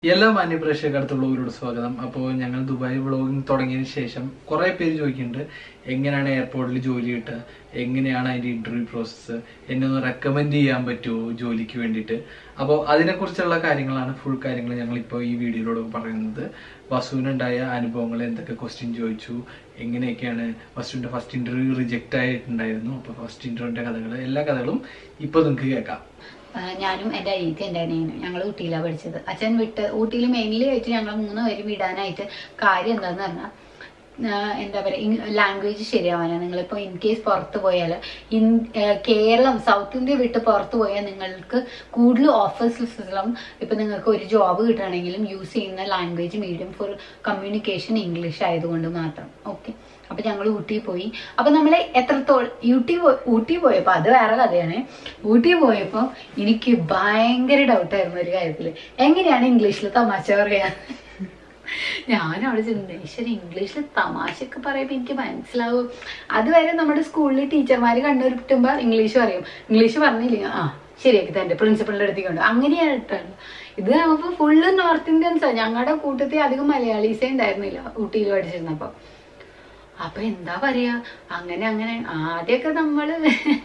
എല്ലാ മാന്യ പ്രേക്ഷകർക്ക് വ്ളോഗിലോട് സ്വാഗതം അപ്പോൾ ഞങ്ങൾ ദുബായ് വ്ളോഗിങ് തുടങ്ങിയതിന് ശേഷം കുറേ പേര് ചോദിക്കുന്നുണ്ട് എങ്ങനെയാണ് എയർപോർട്ടിൽ ജോലി കിട്ടുക എങ്ങനെയാണ് അതിൻ്റെ ഇന്റർവ്യൂ പ്രോസസ്സ് എന്നെ ഒന്ന് റെക്കമെൻഡ് ചെയ്യാൻ പറ്റുമോ ജോലിക്ക് വേണ്ടിയിട്ട് അപ്പോൾ അതിനെക്കുറിച്ചുള്ള കാര്യങ്ങളാണ് ഫുൾ കാര്യങ്ങൾ ഞങ്ങളിപ്പോൾ ഈ വീഡിയോയിലൂടെ പറയുന്നത് വസുവിനുണ്ടായ അനുഭവങ്ങൾ എന്തൊക്കെ ക്വസ്റ്റ്യൻ ചോദിച്ചു എങ്ങനെയൊക്കെയാണ് വസുവിൻ്റെ ഫസ്റ്റ് ഇന്റർവ്യൂ റിജക്റ്റ് ആയിട്ടുണ്ടായിരുന്നു അപ്പോൾ ഫസ്റ്റ് ഇന്റർവ്യൂവിൻ്റെ കഥകൾ എല്ലാ കഥകളും ഇപ്പോൾ നിങ്ങൾക്ക് കേൾക്കാം ആ, ഞാനും എൻ്റെ അനിയത്തി എൻ്റെ അനിയനും ഞങ്ങൾ ഊട്ടിയിലാണ് പഠിച്ചത് അച്ഛൻ വിട്ട് ഊട്ടിയിൽ മെയിൻലി ആയിട്ട് ഞങ്ങൾ മൂന്ന് പേര് വിടാനായിട്ട് കാര്യം എന്താന്ന് പറഞ്ഞാൽ എന്താ പറയുക ലാംഗ്വേജ് ശരിയാവാനാണ് നിങ്ങളിപ്പോൾ ഇൻ കേസ് പുറത്ത് പോയാൽ ഇൻ ആ, കേരളം സൗത്ത് ഇന്ത്യ വിട്ട് പുറത്ത് പോയാൽ നിങ്ങൾക്ക് കൂടുതൽ ഓഫീസസും ഇപ്പം നിങ്ങൾക്ക് ഒരു ജോബ് കിട്ടുകയാണെങ്കിലും യൂസ് ചെയ്യുന്ന language medium for communication English ആയതുകൊണ്ട് മാത്രം ഓക്കെ അപ്പൊ ഞങ്ങൾ ഊട്ടി പോയി അപ്പൊ നമ്മളെ എത്രത്തോളം ഊട്ടി പോ- ഊട്ടി പോയപ്പോ അത് വേറെ കഥയാണ് ഊട്ടി പോയപ്പോ എനിക്ക് ഭയങ്കര ഡൗട്ടായിരുന്നു ഒരു കാര്യത്തില് എങ്ങനെയാണ് ഇംഗ്ലീഷിൽ തമാശ പറയാ ഞാൻ അവിടെ ചെന്ന് ഈശ്വര ഇംഗ്ലീഷിൽ തമാശയൊക്കെ പറയുമ്പോൾ എനിക്ക് മനസ്സിലാവും അതുവരെ നമ്മുടെ സ്കൂളിൽ ടീച്ചർമാർ കണ്ടുപിട്ടുമ്പോ ഇംഗ്ലീഷ് പറയും ഇംഗ്ലീഷ് പറഞ്ഞില്ലെങ്കിൽ ആ ശരിയാക്കി തന്റെ പ്രിൻസിപ്പളിന്റെ അടുത്തേക്ക് കൊണ്ട് അങ്ങനെയായിട്ടാണ് ഇത് നമുക്ക് ഫുള്ള് നോർത്ത് ഇന്ത്യൻസാ ഞങ്ങളുടെ കൂട്ടത്തിൽ അധികം മലയാളീസേ ഉണ്ടായിരുന്നില്ല ഊട്ടിയിൽ പഠിച്ചിരുന്നപ്പോ അപ്പൊ എന്താ പറയാ അങ്ങനെ അങ്ങനെ ആദ്യമൊക്കെ നമ്മള്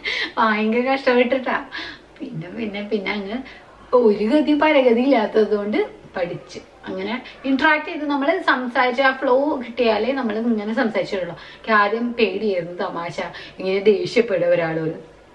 ഭയങ്കര കഷ്ടപ്പെട്ടിട്ടാ പിന്നെ പിന്നെ പിന്നെ അങ്ങ് ഒരു ഗതി പരഗതി ഇല്ലാത്തത് കൊണ്ട് പഠിച്ച് അങ്ങനെ ഇന്ററാക്ട് ചെയ്ത് നമ്മൾ സംസാരിച്ച ആ ഫ്ലോ കിട്ടിയാലേ നമ്മൾ ഇങ്ങനെ സംസാരിച്ചിട്ടുള്ളൂ എനിക്ക് ആദ്യം പേടിയായിരുന്നു തമാശ ഇങ്ങനെ ദേഷ്യപ്പെടുക ഒരാളോട്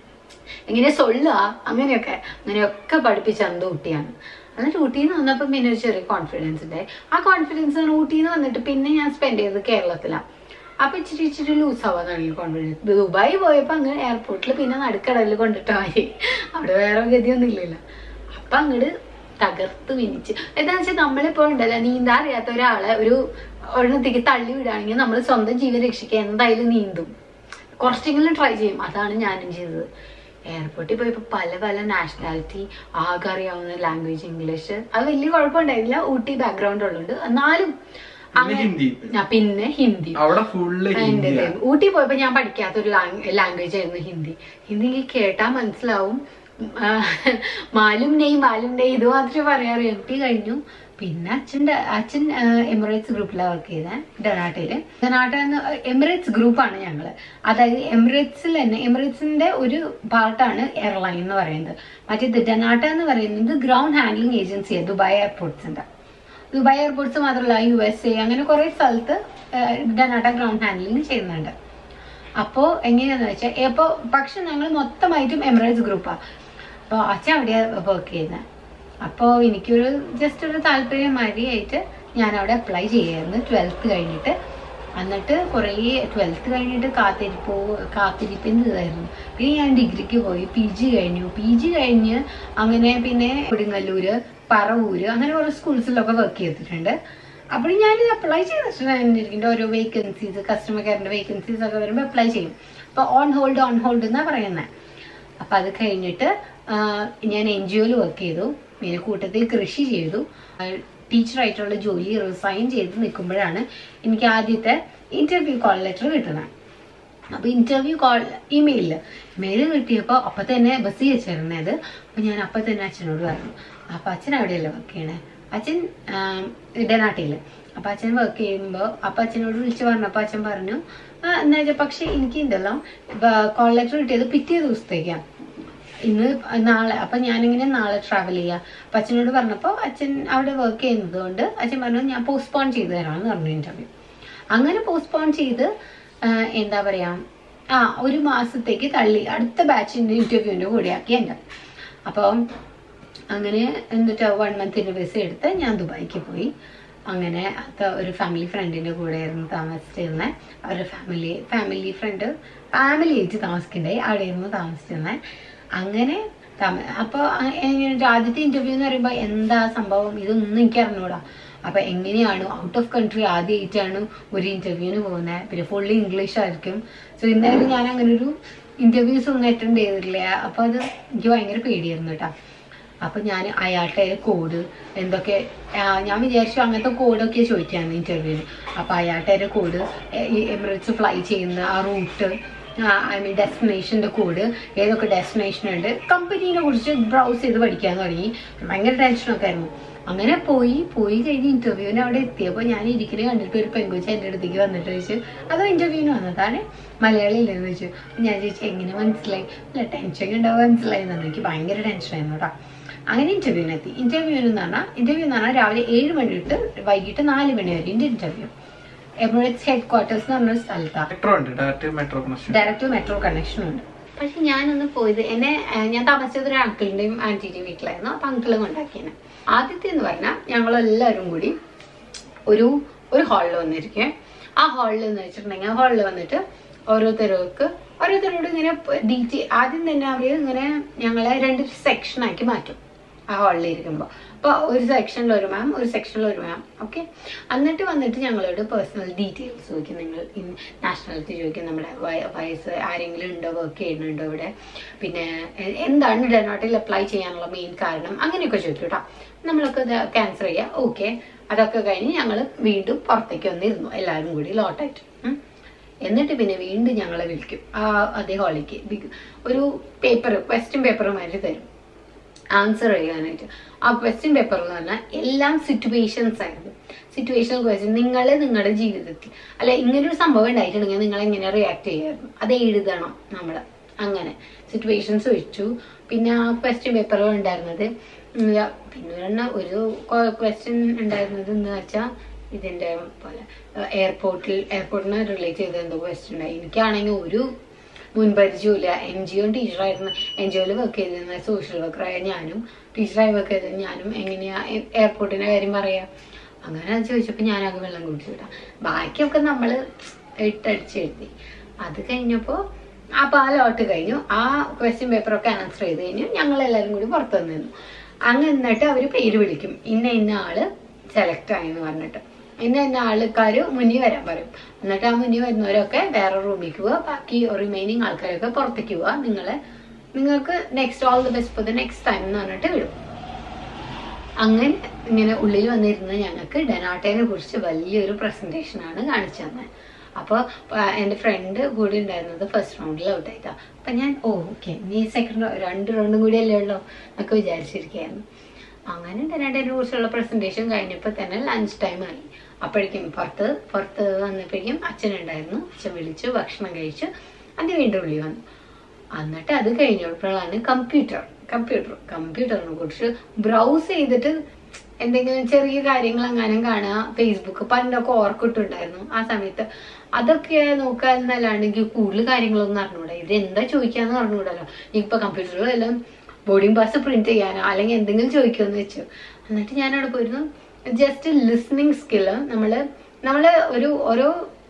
ഇങ്ങനെ സൊള്ളുക അങ്ങനെയൊക്കെ അങ്ങനെയൊക്കെ പഠിപ്പിച്ച അന്ത് ഊട്ടിയാണ് എന്നിട്ട് ഊട്ടിയിൽ നിന്ന് വന്നപ്പോൾ പിന്നെ ഒരു ചെറിയ കോൺഫിഡൻസ് ഉണ്ടായി ആ കോൺഫിഡൻസ് ഊട്ടിയിൽ നിന്ന് വന്നിട്ട് പിന്നെ ഞാൻ സ്പെൻഡ് ചെയ്തത് കേരളത്തിലാണ് അപ്പൊ ഇച്ചിരി ഇച്ചിരി ലൂസ് ആവാൻ തുടങ്ങി കോൺഫിഡൻസ് ദുബായി പോയപ്പോ അങ്ങ് എയർപോർട്ടിൽ പിന്നെ നടുക്കടലിൽ കൊണ്ടിട്ടാ മതി അവിടെ വേറെ ഗതിയൊന്നും ഇല്ലല്ലോ അപ്പൊ അങ്ങോട്ട് തകർത്ത് വിനിച്ച് എന്താന്ന് വെച്ചാൽ നമ്മളിപ്പോ ഉണ്ടല്ലോ നീന്താ അറിയാത്ത ഒരാളെ ഒരു ഒരെണ്ണത്തേക്ക് തള്ളി വിടുകയാണെങ്കിൽ നമ്മൾ സ്വന്തം ജീവൻ രക്ഷിക്കാൻ എന്തായാലും നീന്തും കുറച്ചെങ്കിലും ട്രൈ ചെയ്യും അതാണ് ഞാനും ചെയ്തത് എയർപോർട്ടിൽ പോയപ്പോൾ പല പല നാഷണാലിറ്റി ആകെ അറിയാവുന്ന ലാംഗ്വേജ് ഇംഗ്ലീഷ് അത് വലിയ കുഴപ്പമുണ്ടായില്ല ഊട്ടി ബാക്ക്ഗ്രൗണ്ട് ഉള്ളുണ്ട് എന്നാലും പിന്നെ ഹിന്ദി ആ, പിന്നെ ഹിന്ദി അവിടെ ഫുള്ള് എന്റെ ഹിന്ദിയാണ് ദൈവം. ഊട്ടി പോയപ്പോ ഞാൻ പഠിക്കാത്തൊരു ലാംഗ്വേജ് ആയിരുന്നു ഹിന്ദി ഹിന്ദി എനിക്ക് കേട്ടാ മനസ്സിലാവും ആ, മാലും നെയ് മാലും നെയ് ഇത് മാത്രമേ പറയാറ് എം ടി കഴിഞ്ഞു പിന്നെ അച്ഛൻ്റെ അച്ഛൻ ആ, എമിറേറ്റ്സ് ഗ്രൂപ്പിലാണ് വർക്ക് ചെയ്തത് ഡെനാട്ടയില് ഡെനാട്ട എന്ന എമിറേറ്റ്സ് ഗ്രൂപ്പാണ് ഞങ്ങള് അതായത് എമിറേറ്റ്സിൽ തന്നെ എമിറേറ്റ്സിന്റെ ഒരു പാർട്ടാണ് എയർലൈൻ എന്ന് പറയുന്നത് മറ്റേത് ഡെനാട്ട എന്ന് പറയുന്നത് ഗ്രൗണ്ട് ഹാൻഡ്ലിംഗ് ഏജൻസിയാണ് ദുബായ് എയർപോർട്ട്സിന്റെ ദുബായ് എയർപോർട്ട്സ് മാത്രമല്ല യു എസ് എ അങ്ങനെ കുറെ സ്ഥലത്ത് ഡനാട്ട ഗ്രൗണ്ട് ഹാൻഡ്ലിംഗ് ചെയ്യുന്നുണ്ട് അപ്പോൾ എങ്ങനെയാന്ന് വെച്ചാൽ ഇപ്പോൾ പക്ഷെ ഞങ്ങൾ മൊത്തമായിട്ടും എമിറേറ്റ്സ് ഗ്രൂപ്പാണ് അപ്പോൾ അച്ഛൻ അവിടെയാണ് വർക്ക് ചെയ്യുന്നത് അപ്പോൾ എനിക്കൊരു ജസ്റ്റ് ഒരു താല്പര്യം മതിയായിട്ട് ഞാൻ അവിടെ അപ്ലൈ ചെയ്യായിരുന്നു ട്വൽത്ത് കഴിഞ്ഞിട്ട് എന്നിട്ട് കുറേ ട്വൽത്ത് കഴിഞ്ഞിട്ട് കാത്തിരിപ്പോ കാത്തിരിപ്പിന് ഇതായിരുന്നു പിന്നെ ഞാൻ ഡിഗ്രിക്ക് പോയി പി ജി കഴിഞ്ഞു പി ജി കഴിഞ്ഞ് അങ്ങനെ പിന്നെ കൊടുങ്ങല്ലൂര് പറവൂര് അങ്ങനെ കുറേ സ്കൂൾസിലൊക്കെ വർക്ക് ചെയ്തിട്ടുണ്ട് അപ്പോൾ ഞാനിത് അപ്ലൈ ചെയ്തിട്ടുണ്ട് ഓരോ വേക്കൻസീസ് കസ്റ്റമർ കെയറിന്റെ വേക്കൻസീസ് ഒക്കെ വരുമ്പോൾ അപ്ലൈ ചെയ്യും അപ്പോൾ ഓൺ ഹോൾഡ് ഓൺ ഹോൾഡ് എന്നാണ് പറയുന്നത് അപ്പം അത് കഴിഞ്ഞിട്ട് ആ, ഞാൻ എൻ ജി ഒയിൽ വർക്ക് ചെയ്തു പിന്നെ കൂട്ടത്തിൽ കൃഷി ചെയ്തു ടീച്ചറായിട്ടുള്ള ജോലി റിസൈൻ ചെയ്ത് നിൽക്കുമ്പോഴാണ് എനിക്ക് ആദ്യത്തെ ഇന്റർവ്യൂ കോൾ ലെറ്റർ കിട്ടുന്നത് അപ്പൊ ഇന്റർവ്യൂ കോൾ ഇമെയിലില് മെയിൽ കിട്ടിയപ്പോൾ അപ്പൊ തന്നെ ബസ്സിൽ വെച്ചിരുന്നത് അപ്പൊ ഞാൻ അപ്പൊ തന്നെ അച്ഛനോട് പറഞ്ഞു അപ്പൊ അച്ഛൻ അവിടെയല്ലേ വർക്ക് ചെയ്യണേ അച്ഛൻ ഇടനാട്ടില് അപ്പൊ അച്ഛൻ വർക്ക് ചെയ്യുമ്പോൾ അപ്പൊ അച്ഛനോട് വിളിച്ചു പറഞ്ഞപ്പോ അച്ഛൻ പറഞ്ഞു "ആ, എന്നാ വെച്ചാ പക്ഷെ എനിക്ക് ഉണ്ടല്ലോ കോൾ ലെറ്റർ കിട്ടിയത് പിറ്റേ ദിവസത്തേക്കാണ് ഇന്ന് നാളെ അപ്പൊ ഞാനിങ്ങനെ നാളെ ട്രാവൽ ചെയ്യാം അപ്പൊ അച്ഛനോട് പറഞ്ഞപ്പോ അച്ഛൻ അവിടെ വർക്ക് ചെയ്യുന്നത് കൊണ്ട് അച്ഛൻ പറഞ്ഞു ഞാൻ പോസ്റ്റ്പോൺ ചെയ്തു തരാമെന്ന് പറഞ്ഞു ഇന്റർവ്യൂ അങ്ങനെ പോസ്റ്റ്പോൺ ചെയ്ത് ആ, എന്താ പറയാ ആ ഒരു മാസത്തേക്ക് തള്ളി അടുത്ത ബാച്ചിന്റെ ഇന്റർവ്യൂവിന്റെ കൂടെയാക്കി എന്നെ അപ്പം അങ്ങനെ എന്നിട്ട് വൺ മന്തിന്റെ വിസ എടുത്ത് ഞാൻ ദുബായിക്ക് പോയി അങ്ങനെ അത് ഒരു ഫാമിലി ഫ്രണ്ടിന്റെ കൂടെ ആയിരുന്നു താമസിച്ചിരുന്നത് അവരുടെ ഫാമിലി ഫാമിലി ഫ്രണ്ട് ഫാമിലി ആയിട്ട് താമസിക്കണ്ടായി അവിടെ ആയിരുന്നു താമസിച്ചിരുന്നത് അങ്ങനെ താമ- അപ്പൊ അ- എങ്ങനെ ആദ്യത്തെ ഇന്റർവ്യൂ എന്ന് പറയുമ്പോൾ എന്താ സംഭവം ഇതൊന്നും എനിക്ക് അറിഞ്ഞൂടാ അപ്പൊ എങ്ങനെയാണ് ഔട്ട് ഓഫ് കൺട്രി ആദ്യമായിട്ടാണ് ഒരു ഇന്റർവ്യൂവിന് പോകുന്നത് പിന്നെ ഫുള്ളി ഇംഗ്ലീഷ് ആയിരിക്കും സോ ഇന്നാലും ഞാൻ അങ്ങനെ ഒരു ഇന്റർവ്യൂസ് ഒന്നും അറ്റൻഡ് ചെയ്തിട്ടില്ല അപ്പൊ അത് എനിക്ക് ഭയങ്കര പേടിയായിരുന്നു കേട്ടോ അപ്പൊ ഞാൻ അയാളുടെ കോഡ് എന്തൊക്കെ ആ, ഞാൻ വിചാരിച്ചു അങ്ങനത്തെ കോഡൊക്കെ ചോദിക്കാന്ന് ഇന്റർവ്യൂവിന് അപ്പൊ അയാളുടെ കോഡ് എമിറേറ്റ്സ് ഫ്ലൈ ചെയ്യുന്ന ആ റൂട്ട് ഐ മീൻ ഡെസ്റ്റിനേഷൻ്റെ കോഡ് ഏതൊക്കെ ഡെസ്റ്റിനേഷൻ ഉണ്ട് കമ്പനീനെ കുറിച്ച് ബ്രൗസ് ചെയ്ത് പഠിക്കാൻ തുടങ്ങി ഭയങ്കര ടെൻഷനൊക്കെ ആയിരുന്നു അങ്ങനെ പോയി പോയി കഴിഞ്ഞ് ഇന്റർവ്യൂവിന് അവിടെ എത്തിയപ്പോൾ ഞാൻ ഇരിക്കുന്നത് കണ്ടിട്ട് ഒരു പെൺകുച്ച എൻ്റെ അടുത്തേക്ക് വന്നിട്ട് ചോദിച്ചു അതോ ഇന്റർവ്യൂവിന് വന്നതാണ് മലയാളി ഇല്ലെന്ന് ചോദിച്ചു ഞാൻ ചോദിച്ചു എങ്ങനെ മനസ്സിലായി അല്ല ടെൻഷൻ ഉണ്ടാവും മനസ്സിലായി എന്നാണ് എനിക്ക് ഭയങ്കര ടെൻഷനായിരുന്നു കേട്ടോ അങ്ങനെ ഇന്റർവ്യൂവിന് എത്തി ഇന്റർവ്യൂവിന് എന്ന് പറഞ്ഞാൽ ഇന്റർവ്യൂ എന്ന് പറഞ്ഞാൽ രാവിലെ ഏഴ് മണി തൊട്ട് വൈകിട്ട് നാല് മണി വരെ എൻ്റെ ഇന്റർവ്യൂ എമിറേറ്റ്സ് ഹെഡ് ക്വാർട്ടേഴ്സ് എന്ന് പറഞ്ഞൊരു സ്ഥലത്താണ് മെട്രോ ഉണ്ട് direct metro connection direct metro connection ഉണ്ട് പക്ഷെ ഞാനൊന്ന് പോയത് എന്നെ ഏഹ്, ഞാൻ താമസിച്ചത് ഒരു അങ്കിളിന്റെയും ആന്റിന്റെയും വീട്ടിലായിരുന്നു അപ്പൊ അങ്കിള് കൊണ്ടാക്കിയെന്നെ ആദ്യത്തെ എന്ന് പറഞ്ഞാൽ ഞങ്ങളെല്ലാവരും കൂടി ഒരു ഒരു ഹാളിൽ വന്നിരിക്കുക ആ ഹാളിൽ എന്ന് വെച്ചിട്ടുണ്ടെങ്കിൽ ആ ഹാളിൽ വന്നിട്ട് ഓരോരുത്തർക്ക് ഓരോരുത്തരോട് ഇങ്ങനെ ഡീറ്റെയിൽ ആദ്യം തന്നെ അവർ ഇങ്ങനെ ഞങ്ങളെ രണ്ട് സെക്ഷനാക്കി മാറ്റും ആ ഹാളിൽ ഇരിക്കുമ്പോൾ അപ്പോൾ ഒരു സെക്ഷനിൽ ഒരു മാം ഒരു സെക്ഷനിൽ ഒരു മാം ഓക്കെ എന്നിട്ട് വന്നിട്ട് ഞങ്ങളോട് പേഴ്സണൽ ഡീറ്റെയിൽസ് ചോദിക്കും നിങ്ങൾ നാഷണാലിറ്റി ചോദിക്കും നമ്മുടെ വയ- വയസ്സ് ആരെങ്കിലും ഉണ്ടോ വർക്ക് ചെയ്യുന്നുണ്ടോ ഇവിടെ പിന്നെ എ- എന്താണ് ഡെനോട്ടിൽ അപ്ലൈ ചെയ്യാനുള്ള മെയിൻ കാരണം അങ്ങനെയൊക്കെ ചോദിക്കും കേട്ടോ നമ്മളൊക്കെ ഇത് ക്യാൻസർ ചെയ്യുക ഓക്കെ അതൊക്കെ കഴിഞ്ഞ് ഞങ്ങൾ വീണ്ടും പുറത്തേക്ക് വന്നിരുന്നു എല്ലാവരും കൂടി ലോട്ടായിട്ട് ഉം. എന്നിട്ട് പിന്നെ വീണ്ടും ഞങ്ങളെ വിളിക്കും ആ അതേ ഹാളിലേക്ക് ബിഗ്- ഒരു പേപ്പർ ക്വസ്റ്റ്യൻ പേപ്പർ മാതിരി തരും ആൻസർ ചെയ്യാനായിട്ട് ആ ക്വസ്റ്റ്യൻ പേപ്പർ എന്ന് പറഞ്ഞാൽ എല്ലാം സിറ്റുവേഷൻസ് ആയിരുന്നു സിറ്റുവേഷണൽ ക്വസ്റ്റ്യൻ നിങ്ങൾ നിങ്ങളുടെ ജീവിതത്തിൽ അല്ല ഇങ്ങനൊരു സംഭവം ഉണ്ടായിട്ടുണ്ടെങ്കിൽ നിങ്ങൾ എങ്ങനെ റിയാക്ട് ചെയ്യായിരുന്നു അത് എഴുതണം നമ്മൾ അങ്ങനെ സിറ്റുവേഷൻസ് വെച്ചു പിന്നെ ആ ക്വസ്റ്റ്യൻ പേപ്പറുകൾ ഉണ്ടായിരുന്നത് ഉം, പിന്നെ ഒരെണ്ണം ഒരു ക്വസ്റ്റ്യൻ ഉണ്ടായിരുന്നത് എന്ന് വെച്ചാൽ ഇതിന്റെ പോലെ എയർപോർട്ടിൽ എയർപോർട്ടിനെ റിലേറ്റ് ചെയ്ത എന്തോ ക്വസ്റ്റ്യൻ ഉണ്ടായി എനിക്കാണെങ്കിൽ ഒരു മുൻപരിചയമില്ല എൻ ജി ഒ ടീച്ചറായിരുന്നു എൻ ജി ഒയിൽ വർക്ക് ചെയ്തിരുന്ന സോഷ്യൽ വർക്കറായ ഞാനും ടീച്ചറായി വർക്ക് ചെയ്തത് ഞാനും എങ്ങനെയാ എ- എയർപോർട്ടിന്റെ കാര്യം പറയാ അങ്ങനെ അത് ചോദിച്ചപ്പോൾ ഞാനങ്ങ് വെള്ളം കുടിച്ചു വിടാം ബാക്കിയൊക്കെ നമ്മൾ ഇട്ടടിച്ച് എഴുതി അത് കഴിഞ്ഞപ്പോൾ ആ പാലോട്ട് കഴിഞ്ഞു ആ ക്വസ്റ്റ്യൻ പേപ്പറൊക്കെ ആൻസർ ചെയ്ത് കഴിഞ്ഞു ഞങ്ങൾ എല്ലാവരും കൂടി പുറത്തു നിന്നു അങ്ങ് എന്നിട്ട് അവർ പേര് വിളിക്കും ഇന്ന ഇന്ന ആള് സെലക്ട് ആയി എന്ന് പറഞ്ഞിട്ട് ഇന്ന ഇന്ന ആൾക്കാർ മുന്നിൽ വരാൻ പറയും എന്നിട്ട് ആ മുന്നിൽ വരുന്നവരൊക്കെ വേറെ റൂമിലേക്ക് പോവുക ബാക്കി റിമൈനിങ് ആൾക്കാരൊക്കെ പുറത്തേക്ക് പോവുക നിങ്ങളെ നിങ്ങൾക്ക് next all the best for the next time എന്ന് പറഞ്ഞിട്ട് വിടും അങ്ങനെ ഇങ്ങനെ ഉള്ളിൽ വന്നിരുന്ന ഞങ്ങൾക്ക് ഡെനാട്ടേനെ കുറിച്ച് വലിയൊരു പ്രസന്റേഷൻ ആണ് കാണിച്ചു തന്നെ അപ്പോൾ എൻ്റെ ഫ്രണ്ട് കൂടി ഉണ്ടായിരുന്നത് ഫസ്റ്റ് റൗണ്ടിൽ ഔട്ട് ആയിട്ടാ അപ്പം ഞാൻ ഓ ഓക്കെ നീ സെക്കൻഡ് രണ്ട് റൗണ്ടും കൂടി അല്ലേ ഉള്ളൂ എന്നൊക്കെ വിചാരിച്ചിരിക്കുകയായിരുന്നു അങ്ങനെ ഡെനാട്ടേനെ കുറിച്ചുള്ള പ്രസന്റേഷൻ കഴിഞ്ഞപ്പോൾ തന്നെ ലഞ്ച് ടൈം ആയി അപ്പോഴേക്കും പുറത്ത് പുറത്ത് വന്നപ്പോഴേക്കും അച്ഛനുണ്ടായിരുന്നു അച്ഛൻ വിളിച്ചു ഭക്ഷണം കഴിച്ചു അത് വീണ്ടും ഉള്ളി വന്നു എന്നിട്ട് അത് കഴിഞ്ഞപ്പോഴാണ് കമ്പ്യൂട്ടർ കമ്പ്യൂട്ടർ കമ്പ്യൂട്ടറിനെ കുറിച്ച് ബ്രൗസ് ചെയ്തിട്ട് എന്തെങ്കിലും ചെറിയ കാര്യങ്ങൾ എങ്ങാനും കാണുക ഫേസ്ബുക്ക് പണ്ടൊക്കെ ഓർക്കിട്ടുണ്ടായിരുന്നു ആ സമയത്ത് അതൊക്കെ നോക്കുക എന്നല്ലാണ്ട് എനിക്ക് കൂടുതൽ കാര്യങ്ങളൊന്നും അറിഞ്ഞൂടാ ഇത് എന്താ ചോദിക്കാന്ന് അറിഞ്ഞൂടല്ലോ ഇപ്പൊ കമ്പ്യൂട്ടറിൽ എല്ലാം ബോർഡിംഗ് പാസ് പ്രിന്റ് ചെയ്യാനോ അല്ലെങ്കിൽ എന്തെങ്കിലും ചോദിക്കുമെന്ന് വെച്ചു എന്നിട്ട് ഞാൻ അവിടെ പോയിരുന്നു ജസ്റ്റ് ലിസ്ണിംഗ് സ്കില്ല് നമ്മള് നമ്മള് ഒരു ഓരോ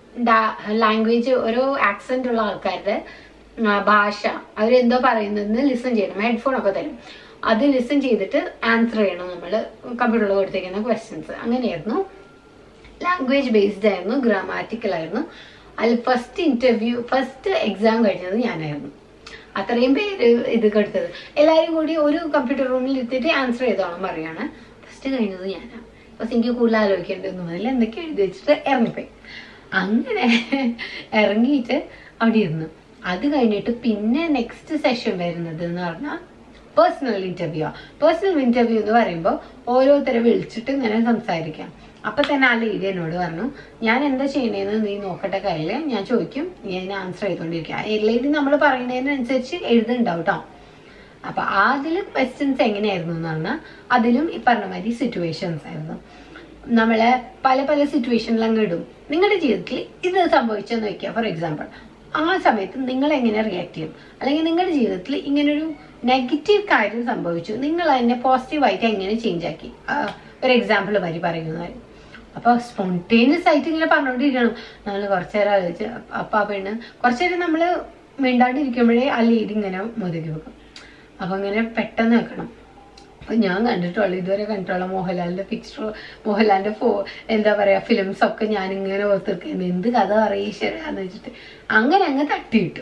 ലാംഗ്വേജ് ഓരോ ആക്സെന്റ് ഉള്ള ആൾക്കാരുടെ ആ, ഭാഷ അവരെന്തോ പറയുന്നതെന്ന് ലിസൺ ചെയ്യണം ഹെഡ്ഫോൺ ഒക്കെ തരും അത് ലിസൺ ചെയ്തിട്ട് ആൻസർ ചെയ്യണം നമ്മൾ കമ്പ്യൂട്ടറിൽ കൊടുത്തിരിക്കുന്ന ക്വസ്റ്റ്യൻസ് അങ്ങനെയായിരുന്നു ലാംഗ്വേജ് ബേസ്ഡ് ആയിരുന്നു ഗ്രാമാറ്റിക്കൽ ആയിരുന്നു അതിൽ ഫസ്റ്റ് ഇന്റർവ്യൂ ഫസ്റ്റ് എക്സാം കഴിഞ്ഞത് ഞാനായിരുന്നു അത്രയും പേര് ഇത് കൊടുത്തത് എല്ലാവരും കൂടി ഒരു കമ്പ്യൂട്ടർ റൂമിൽ ഇരുത്തിയിട്ട് ആൻസർ ചെയ്തോളം പറയാണ് ഫസ്റ്റ് കഴിഞ്ഞത് ഞാനാണ് ഫസ്റ്റ് എനിക്ക് കൂടുതൽ ആലോചിക്കേണ്ടതെന്ന് മുതൽ എന്തൊക്കെ എഴുതി വെച്ചിട്ട് ഇറങ്ങിപ്പോയി അങ്ങനെ ഇറങ്ങിയിട്ട് അവിടെ ഇരുന്നു അത് കഴിഞ്ഞിട്ട് പിന്നെ നെക്സ്റ്റ് സെഷൻ വരുന്നത് എന്ന് പറഞ്ഞാൽ പേഴ്സണൽ ഇന്റർവ്യൂ പേഴ്സണൽ ഇന്റർവ്യൂ എന്ന് പറയുമ്പോൾ ഓരോരുത്തരെ വിളിച്ചിട്ട് ഇങ്ങനെ സംസാരിക്കാം അപ്പൊ തന്നെ ആ ലേഡി എന്നോട് പറഞ്ഞു ഞാൻ എന്താ ചെയ്യണേന്ന് നീ നോക്കട്ടെ കയ്യില് ഞാൻ ചോദിക്കും നീ അതിന് ആൻസർ ചെയ്തോണ്ടിരിക്കുക ലേഡി നമ്മൾ പറയുന്നതിനനുസരിച്ച് എഴുതുന്നുണ്ടാവും കേട്ടോ അപ്പൊ അതിൽ ക്വസ്റ്റ്യൻസ് എങ്ങനെയായിരുന്നു എന്ന് പറഞ്ഞാൽ അതിലും ഈ പറഞ്ഞ മാതിരി സിറ്റുവേഷൻസ് ആയിരുന്നു നമ്മളെ പല പല സിറ്റുവേഷനിൽ അങ്ങ് ഇടും നിങ്ങളുടെ ജീവിതത്തിൽ ഇത് സംഭവിച്ചെന്ന് വെക്കുക ഫോർ എക്സാമ്പിൾ ആ സമയത്ത് നിങ്ങൾ എങ്ങനെ റിയാക്ട് ചെയ്യും അല്ലെങ്കിൽ നിങ്ങളുടെ ജീവിതത്തിൽ ഇങ്ങനൊരു നെഗറ്റീവ് കാര്യം സംഭവിച്ചു നിങ്ങൾ അതിനെ പോസിറ്റീവായിട്ട് എങ്ങനെ ചേഞ്ച് ആക്കി ആ, ഒരു എക്സാമ്പിൾ വരി പറയുന്നവർ അപ്പൊ സ്പോണ്ടേനിയസ് ആയിട്ട് ഇങ്ങനെ പറഞ്ഞുകൊണ്ടിരിക്കണം നമ്മൾ കുറച്ചേരം ആലോചിച്ച് അപ്പൊ ആ പെണ്ണ് കുറച്ചേരം നമ്മള് മിണ്ടാണ്ടിരിക്കുമ്പോഴേ ആ ലേഡി ഇങ്ങനെ മുതുകി വെക്കും അപ്പൊ ഇങ്ങനെ പെട്ടെന്ന് വെക്കണം അപ്പൊ ഞാൻ കണ്ടിട്ടുള്ളൂ ഇതുവരെ കണ്ടിട്ടുള്ള മോഹൻലാലിന്റെ പിക്ചർ മോഹൻലാലിന്റെ ഫോ എന്താ പറയാ ഫിലിംസ് ഒക്കെ ഞാൻ ഇങ്ങനെ ഓർത്തിരിക്കുന്നത് എന്ത് കഥ അറിയിച്ചരാന്ന് വെച്ചിട്ട് അങ്ങനെ അങ്ങ് തട്ടിയിട്ടു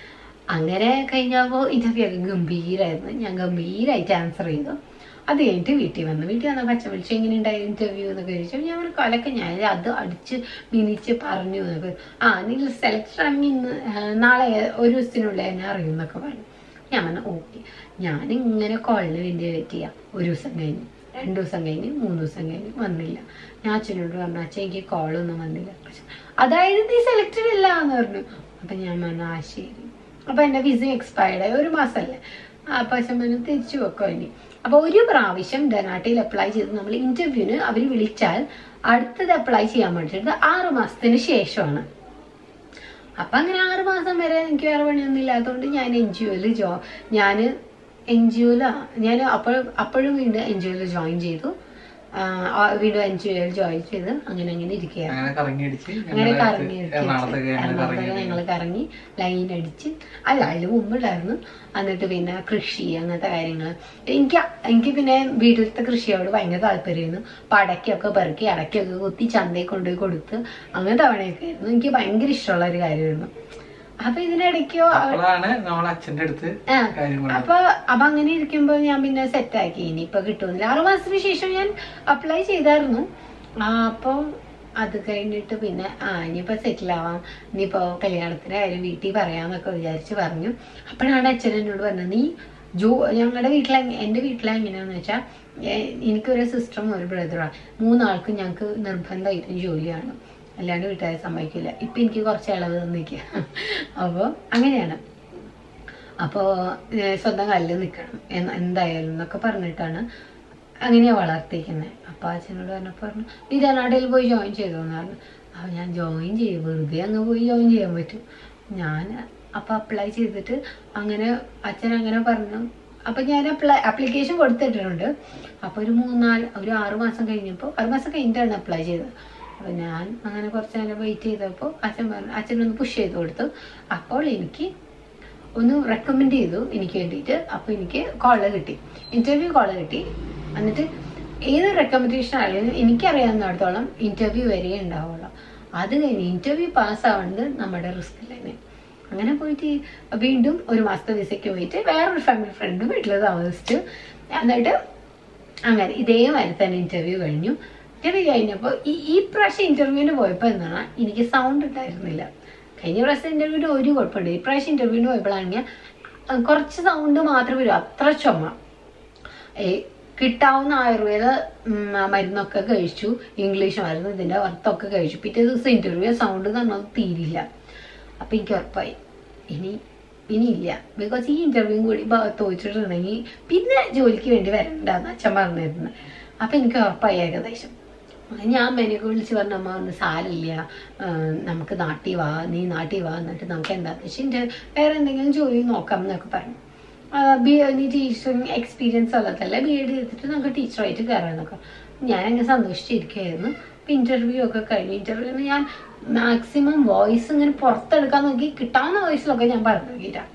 അങ്ങനെ കഴിഞ്ഞപ്പോൾ ഇന്റർവ്യൂ ഒക്കെ ഗംഭീരായിരുന്നു ഞാൻ ഗംഭീരായിട്ട് ആൻസർ ചെയ്തു അത് കഴിഞ്ഞിട്ട് വീട്ടിൽ വന്നു വീട്ടിൽ വന്ന പച്ച വിളിച്ചു എങ്ങനെ ഉണ്ടായി ഇന്റർവ്യൂ എന്നൊക്കെ ചോദിച്ചു ഞാൻ ഒരു കൊലക്കെ ഞാൻ അത് അടിച്ച് മിനിച്ച് പറഞ്ഞു എന്നൊക്കെ ആ നീ സെലക്ഷൻ ആണെങ്കിൽ ഇന്ന് ആ, നാളെ ഒരു ദിവസത്തിനുള്ളിൽ എന്നെ അറിയും എന്നൊക്കെ പറഞ്ഞു ഞാൻ പറഞ്ഞു ഓക്കെ ഞാൻ ഇങ്ങനെ കോളിന് വേണ്ടി വെയിറ്റ് ചെയ്യാം ഒരു ദിവസം കഴിഞ്ഞ് രണ്ടു ദിവസം കഴിഞ്ഞ് മൂന്ന് ദിവസം കഴിഞ്ഞ് വന്നില്ല ഞാൻ അച്ഛനോട് പറഞ്ഞു അച്ഛൻ എനിക്ക് കോളൊന്നും വന്നില്ല അച്ഛൻ, അതായത് നീ സെലക്റ്റഡ് അല്ല എന്ന് പറഞ്ഞു അപ്പൊ ഞാൻ പറഞ്ഞു ആ ശരി അപ്പൊ എന്റെ വിസ എക്സ്പയർഡ് ആയി ഒരു മാസമല്ലേ അപ്പൊ അച്ഛൻ പറഞ്ഞു തിരിച്ചു വെക്കോ ഇനി അപ്പൊ ഒരു പ്രാവശ്യം ഡനാട്ടയിൽ അപ്ലൈ ചെയ്ത് നമ്മൾ ഇന്റർവ്യൂവിന് അവർ വിളിച്ചാൽ അടുത്തത് അപ്ലൈ ചെയ്യാൻ വേണ്ടിയിട്ട് ആറ് മാസത്തിന് ശേഷമാണ് അപ്പൊ അങ്ങനെ ആറ് മാസം വരെ എനിക്ക് വേറെ പണിയൊന്നും ഇല്ലാത്തതുകൊണ്ട് ഞാൻ എൻ ജി ഒയിൽ ജോ ഞാൻ എൻ ജി ഒയിലാ ഞാൻ അപ്പോൾ അപ്പോഴും വീണ്ടും എൻ ജി ഒയിൽ ജോയിൻ ചെയ്തു ആ, ആ, വീണ്ടും എൻ ജി ഒയിൽ ജോയിൻ ചെയ്ത് അങ്ങനെ അങ്ങനെ ഇരിക്കുകയാണ് അങ്ങനെ കറങ്ങി അടിച്ച് അങ്ങനെ ഞങ്ങള് കറങ്ങി എറണാകുളത്തൊക്കെ ഞങ്ങൾ എറണാകുളത്തൊക്കെ കറങ്ങി ഞങ്ങൾ കറങ്ങി ലൈൻ അടിച്ച് അല്ല അതിന് മുമ്പുണ്ടായിരുന്നു എന്നിട്ട് പിന്നെ കൃഷി അങ്ങനത്തെ കാര്യങ്ങൾ എനിക്ക് എനിക്ക് പിന്നെ വീട്ടിലത്തെ കൃഷിയോട് ഭയങ്കര താല്പര്യമായിരുന്നു അപ്പൊ അടയ്ക്കൊക്കെ പെറുക്കി അടയ്ക്കൊക്കെ കുത്തി ചന്തയിൽ കൊണ്ടുപോയി കൊടുത്ത് അങ്ങനത്തെ പണിയൊക്കെ ആയിരുന്നു എനിക്ക് ഭയങ്കര ഇഷ്ടമുള്ള ഒരു കാര്യമായിരുന്നു അപ്പൊ ഇതിനിടയ്ക്കോ അപ്പോഴാണ് നമ്മൾ അച്ഛന്റെ അടുത്ത് ആ, കാര്യം പറഞ്ഞത് അപ്പൊ അപ്പൊ അങ്ങനെ ഇരിക്കുമ്പോ ഞാൻ പിന്നെ സെറ്റ് ആക്കി ഇനിയിപ്പൊ കിട്ടുമെന്നില്ല ആറു മാസത്തിന് ശേഷം ഞാൻ അപ്ലൈ ചെയ്തായിരുന്നു ആ, അപ്പൊ അത് കഴിഞ്ഞിട്ട് പിന്നെ ആ ഇനിയിപ്പോ സെറ്റിൽ ആവാം ഇനിയിപ്പോ കല്യാണത്തിന്റെ കാര്യം വീട്ടിൽ പറയാന്നൊക്കെ വിചാരിച്ച് പറഞ്ഞു അപ്പോഴാണ് അച്ഛൻ എന്നോട് പറഞ്ഞത് നീ ജോ ഞങ്ങളുടെ വീട്ടിൽ എന്റെ വീട്ടിൽ എങ്ങനെയാന്ന് വെച്ചാൽ എനിക്കൊരു സിസ്റ്ററും ഒരു ബ്രദറാണ് മൂന്നാൾക്കും ഞങ്ങൾക്ക് നിർബന്ധമായിട്ടും ജോലിയാണ് അല്ലാണ്ട് വീട്ടുകാരെ സമ്മതിക്കില്ല ഇപ്പൊ എനിക്ക് കുറച്ച് ഇളവ് തന്നിക്കുക അപ്പോൾ അങ്ങനെയാണ് അപ്പോൾ സ്വന്തം കാലിൽ നിൽക്കണം എന്ന് എന്തായാലും എന്നൊക്കെ പറഞ്ഞിട്ടാണ് അങ്ങനെയാ വളർത്തിയിരിക്കുന്നത് അപ്പോൾ അച്ഛനോട് പറഞ്ഞപ്പോൾ പറഞ്ഞു നീ ജനാടയിൽ പോയി ജോയിൻ ചെയ്തോന്ന് പറഞ്ഞു അപ്പോൾ ഞാൻ ജോയിൻ ചെയ്യും വെറുതെ അങ്ങ് പോയി ജോയിൻ ചെയ്യാൻ പറ്റും ഞാൻ അപ്പോൾ അപ്ലൈ ചെയ്തിട്ട് അങ്ങനെ അച്ഛൻ അങ്ങനെ പറഞ്ഞു അപ്പം ഞാൻ അപ്ലൈ അപ്ലിക്കേഷൻ കൊടുത്തിട്ടുണ്ട് അപ്പോൾ ഒരു മൂന്നാല് ഒരു ആറ് മാസം കഴിഞ്ഞപ്പോൾ ആറ് മാസം കഴിഞ്ഞിട്ടാണ് അപ്ലൈ ചെയ്തത് അപ്പോൾ ഞാൻ അങ്ങനെ കുറച്ച് നേരം വെയിറ്റ് ചെയ്തപ്പോൾ അച്ഛൻ പറഞ്ഞു അച്ഛനൊന്ന് പുഷ് ചെയ്ത് കൊടുത്തു അപ്പോൾ എനിക്ക് ഒന്ന് റെക്കമെൻഡ് ചെയ്തു എനിക്ക് വേണ്ടിയിട്ട് അപ്പോൾ എനിക്ക് കോള് കിട്ടി ഇന്റർവ്യൂ കോള് കിട്ടി എന്നിട്ട് ഏത് റെക്കമെൻഡേഷൻ ആയാലും എനിക്കറിയാവുന്നിടത്തോളം ഇന്റർവ്യൂ വരെ ഉണ്ടാവുള്ളൂ അത് കഴിഞ്ഞ് ഇന്റർവ്യൂ പാസ് ആവുന്നത് നമ്മുടെ റിസ്ക് തന്നെ അങ്ങനെ പോയിട്ട് വീണ്ടും ഒരു മാസത്തെ വിസയ്ക്ക് പോയിട്ട് വേറൊരു ഫാമിലി ഫ്രണ്ട് വീട്ടിൽ താമസിച്ചു എന്നിട്ട് അങ്ങനെ ഇതേമാതിരി തന്നെ ഇന്റർവ്യൂ കഴിഞ്ഞു ഇന്റർവ്യൂ കഴിഞ്ഞപ്പോൾ ഈ ഈ പ്രാവശ്യം ഇന്റർവ്യൂവിന് പോയപ്പോൾ എന്താണ് എനിക്ക് സൗണ്ട് ഉണ്ടായിരുന്നില്ല കഴിഞ്ഞ പ്രാവശ്യം ഇന്റർവ്യൂവിന് ഒരു കുഴപ്പമുണ്ട് ഈ പ്രാവശ്യം ഇന്റർവ്യൂവിന് പോയപ്പോഴാണെങ്കിൽ അഹ് കുറച്ച് സൗണ്ട് മാത്രമേ വരൂ അത്ര ചുമ ഏ, കിട്ടാവുന്ന ആയുർവേദ ഉം, മരുന്നൊക്കെ കഴിച്ചു ഇംഗ്ലീഷ് മരുന്ന് ഇതിന്റെ അർത്ഥമൊക്കെ കഴിച്ചു പിറ്റേ ദിവസം ഇന്റർവ്യൂ സൗണ്ട് തന്നത് തീരില്ല അപ്പൊ എനിക്ക് ഉറപ്പായി ഇനി ഇനിയില്ല ബിക്കോസ് ഈ ഇന്റർവ്യൂ കൂടി ബ- തോറ്റിട്ടുണ്ടെങ്കിൽ പിന്നെ ജോലിക്ക് വേണ്ടി വരണ്ടെന്ന് അച്ഛൻ പറഞ്ഞിരുന്നു അപ്പൊ എനിക്ക് ഉറപ്പായി ഏകദേശം ഞാൻ അമ്മേനെയൊക്കെ വിളിച്ച് പറഞ്ഞ അമ്മ ഒന്ന് സാരില്ല നമുക്ക് നാട്ടിൽ വാ നീ നാട്ടിൽ വാ എന്നിട്ട് നമുക്ക് എന്താന്ന് വെച്ചാൽ എൻ്റെ വേറെ എന്തെങ്കിലും ജോലി നോക്കാം എന്നൊക്കെ പറഞ്ഞു ആ, ബി നീ ടീച്ചിങ് എക്സ്പീരിയൻസ് ഉള്ളതല്ലേ ബി എഡ് ചെയ്തിട്ട് നമുക്ക് ടീച്ചറായിട്ട് കയറാന്നൊക്കെ ഞാൻ അങ്ങനെ സന്തോഷിച്ചിരിക്കുകയായിരുന്നു അപ്പം ഇൻ്റർവ്യൂ ഒക്കെ കഴിഞ്ഞു ഇൻ്റർവ്യൂവിന് ഞാൻ മാക്സിമം വോയിസ് ഇങ്ങനെ പുറത്തെടുക്കാൻ നോക്കി കിട്ടാവുന്ന വോയിസിലൊക്കെ ഞാൻ പറഞ്ഞു നോക്കിയിട്ടാണ്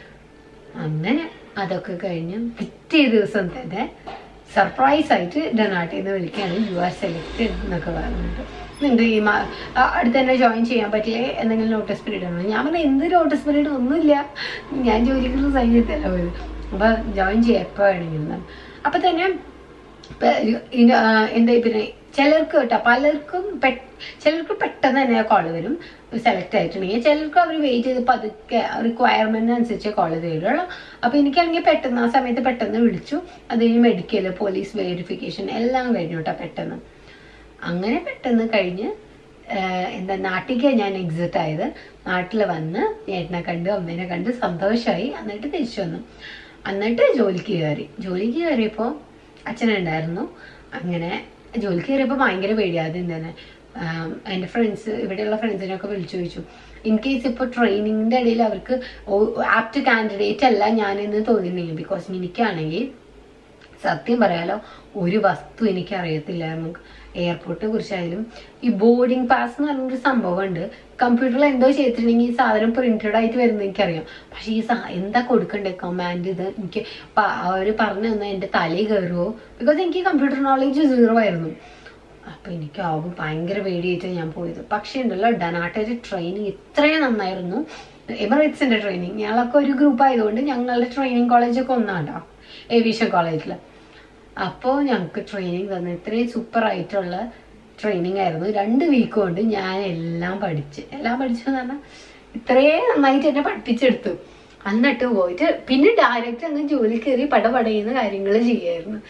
അങ്ങനെ അതൊക്കെ കഴിഞ്ഞ് പിറ്റേ ദിവസം തന്നെ സർപ്രൈസ് ആയിട്ട് ഡൊനാട്ടിൽ നിന്ന് വിളിക്കുകയാണ് യു ആർ സെലക്റ്റഡ് എന്നൊക്കെ പറഞ്ഞിട്ട് എന്ത് ഈ മാ- ആ, അടുത്ത് തന്നെ ജോയിൻ ചെയ്യാൻ പറ്റില്ലേ എന്തെങ്കിലും നോട്ടീസ് പീരീഡ് ആണോ ഞാൻ പറഞ്ഞ എന്ത് നോട്ടീസ് പീരീഡ് ഒന്നുമില്ല ഞാൻ ജോലിക്ക് റിസൈൻ ചെയ്തല്ല പോയത് അപ്പൊ ജോയിൻ ചെയ്യാം എപ്പോ വേണമെങ്കിലും അപ്പൊ തന്നെ ഇപ്പൊ ഇത് ആ, എന്താ പിന്നെ ചിലർക്ക് കേട്ടോ പലർക്കും പെ- ചിലർക്ക് പെട്ടെന്ന് തന്നെ കോള് വരും സെലക്ട് ആയിട്ടുണ്ടെങ്കിൽ ചിലർക്ക് അവർ വെയിറ്റ് ചെയ്ത് പതുക്കെ റിക്വയർമെന്റ് അനുസരിച്ച് കോള് തരുള്ളൂ അപ്പൊ എനിക്കാണെങ്കിൽ പെട്ടെന്ന് ആ സമയത്ത് പെട്ടെന്ന് വിളിച്ചു അത് കഴിഞ്ഞ് മെഡിക്കൽ പോലീസ് വെരിഫിക്കേഷൻ എല്ലാം കഴിഞ്ഞു കേട്ടോ പെട്ടെന്ന് അങ്ങനെ പെട്ടെന്ന് കഴിഞ്ഞ് ആഹ് എന്താ നാട്ടിലേക്ക് ഞാൻ എക്സിറ്റ് ആയത് നാട്ടിൽ വന്ന് ഏട്ടനെ കണ്ടു അമ്മേനെ കണ്ട് സന്തോഷമായി എന്നിട്ട് തിരിച്ചു വന്നു എന്നിട്ട് ജോലിക്ക് കയറി ജോലിക്ക് കയറിയപ്പോൾ അച്ഛനുണ്ടായിരുന്നു അങ്ങനെ ജോലിക്ക് കയറിയപ്പോൾ ഭയങ്കര പേടി ആദ്യം തന്നെ ആം, എൻ്റെ ഫ്രണ്ട്സ് ഇവിടെയുള്ള ഫ്രണ്ട്സിനൊക്കെ വിളിച്ചു ചോദിച്ചു ഇൻ കേസ് ഇപ്പോൾ ട്രെയിനിങ്ങിൻ്റെ ഇടയിൽ അവർക്ക് ആപ്റ്റ് കാൻഡിഡേറ്റ് അല്ല ഞാനെന്ന് തോന്നിയിട്ടുണ്ടെങ്കിൽ ബിക്കോസ് എനിക്കാണെങ്കിൽ സത്യം പറയാലോ ഒരു വസ്തു എനിക്ക് അറിയത്തില്ലായിരുന്നു എയർപോർട്ടിനെ കുറിച്ചായാലും ഈ ബോർഡിംഗ് പാസ് എന്ന് പറഞ്ഞൊരു സംഭവമുണ്ട് കമ്പ്യൂട്ടറിൽ എന്തോ ചെയ്തിട്ടുണ്ടെങ്കിൽ ഈ സാധനം പ്രിന്റഡ് ആയിട്ട് വരുന്നത് എനിക്കറിയാം പക്ഷെ ഈ സാ എന്താ കൊടുക്കണ്ടേ കമാൻഡ് ഇത് എനിക്ക് അവർ പറഞ്ഞു തന്നെ എൻ്റെ തലയിൽ കയറുമോ ബിക്കോസ് എനിക്ക് കമ്പ്യൂട്ടർ നോളേജ് സീറോ ആയിരുന്നു അപ്പൊ എനിക്ക് ആവും ഭയങ്കര പേടിയായിട്ട് ഞാൻ പോയത് പക്ഷേ ഉണ്ടല്ലോ ഡനാട്ടയുടെ ട്രെയിനിങ് ഇത്രയും നന്നായിരുന്നു എമിറേറ്റ്സിന്റെ ട്രെയിനിങ് ഞങ്ങളൊക്കെ ഒരു ഗ്രൂപ്പ് ആയതുകൊണ്ട് ഞങ്ങളുടെ ട്രെയിനിങ് കോളേജൊക്കെ ഒന്നാണ്ടോ ഏവിയേഷൻ കോളേജിൽ അപ്പോൾ ഞങ്ങൾക്ക് ട്രെയിനിങ് തന്നു ഇത്രയും സൂപ്പർ ആയിട്ടുള്ള ട്രെയിനിങ് ആയിരുന്നു രണ്ട് വീക്ക് കൊണ്ട് ഞാൻ എല്ലാം പഠിച്ച് എല്ലാം പഠിച്ചെന്ന് പറഞ്ഞാൽ ഇത്രയും നന്നായിട്ട് എന്നെ പഠിപ്പിച്ചെടുത്തു എന്നിട്ട് പോയിട്ട് പിന്നെ ഡയറക്റ്റ് അങ്ങ് ജോലി കയറി പടപടയുന്ന കാര്യങ്ങൾ ചെയ്യായിരുന്നു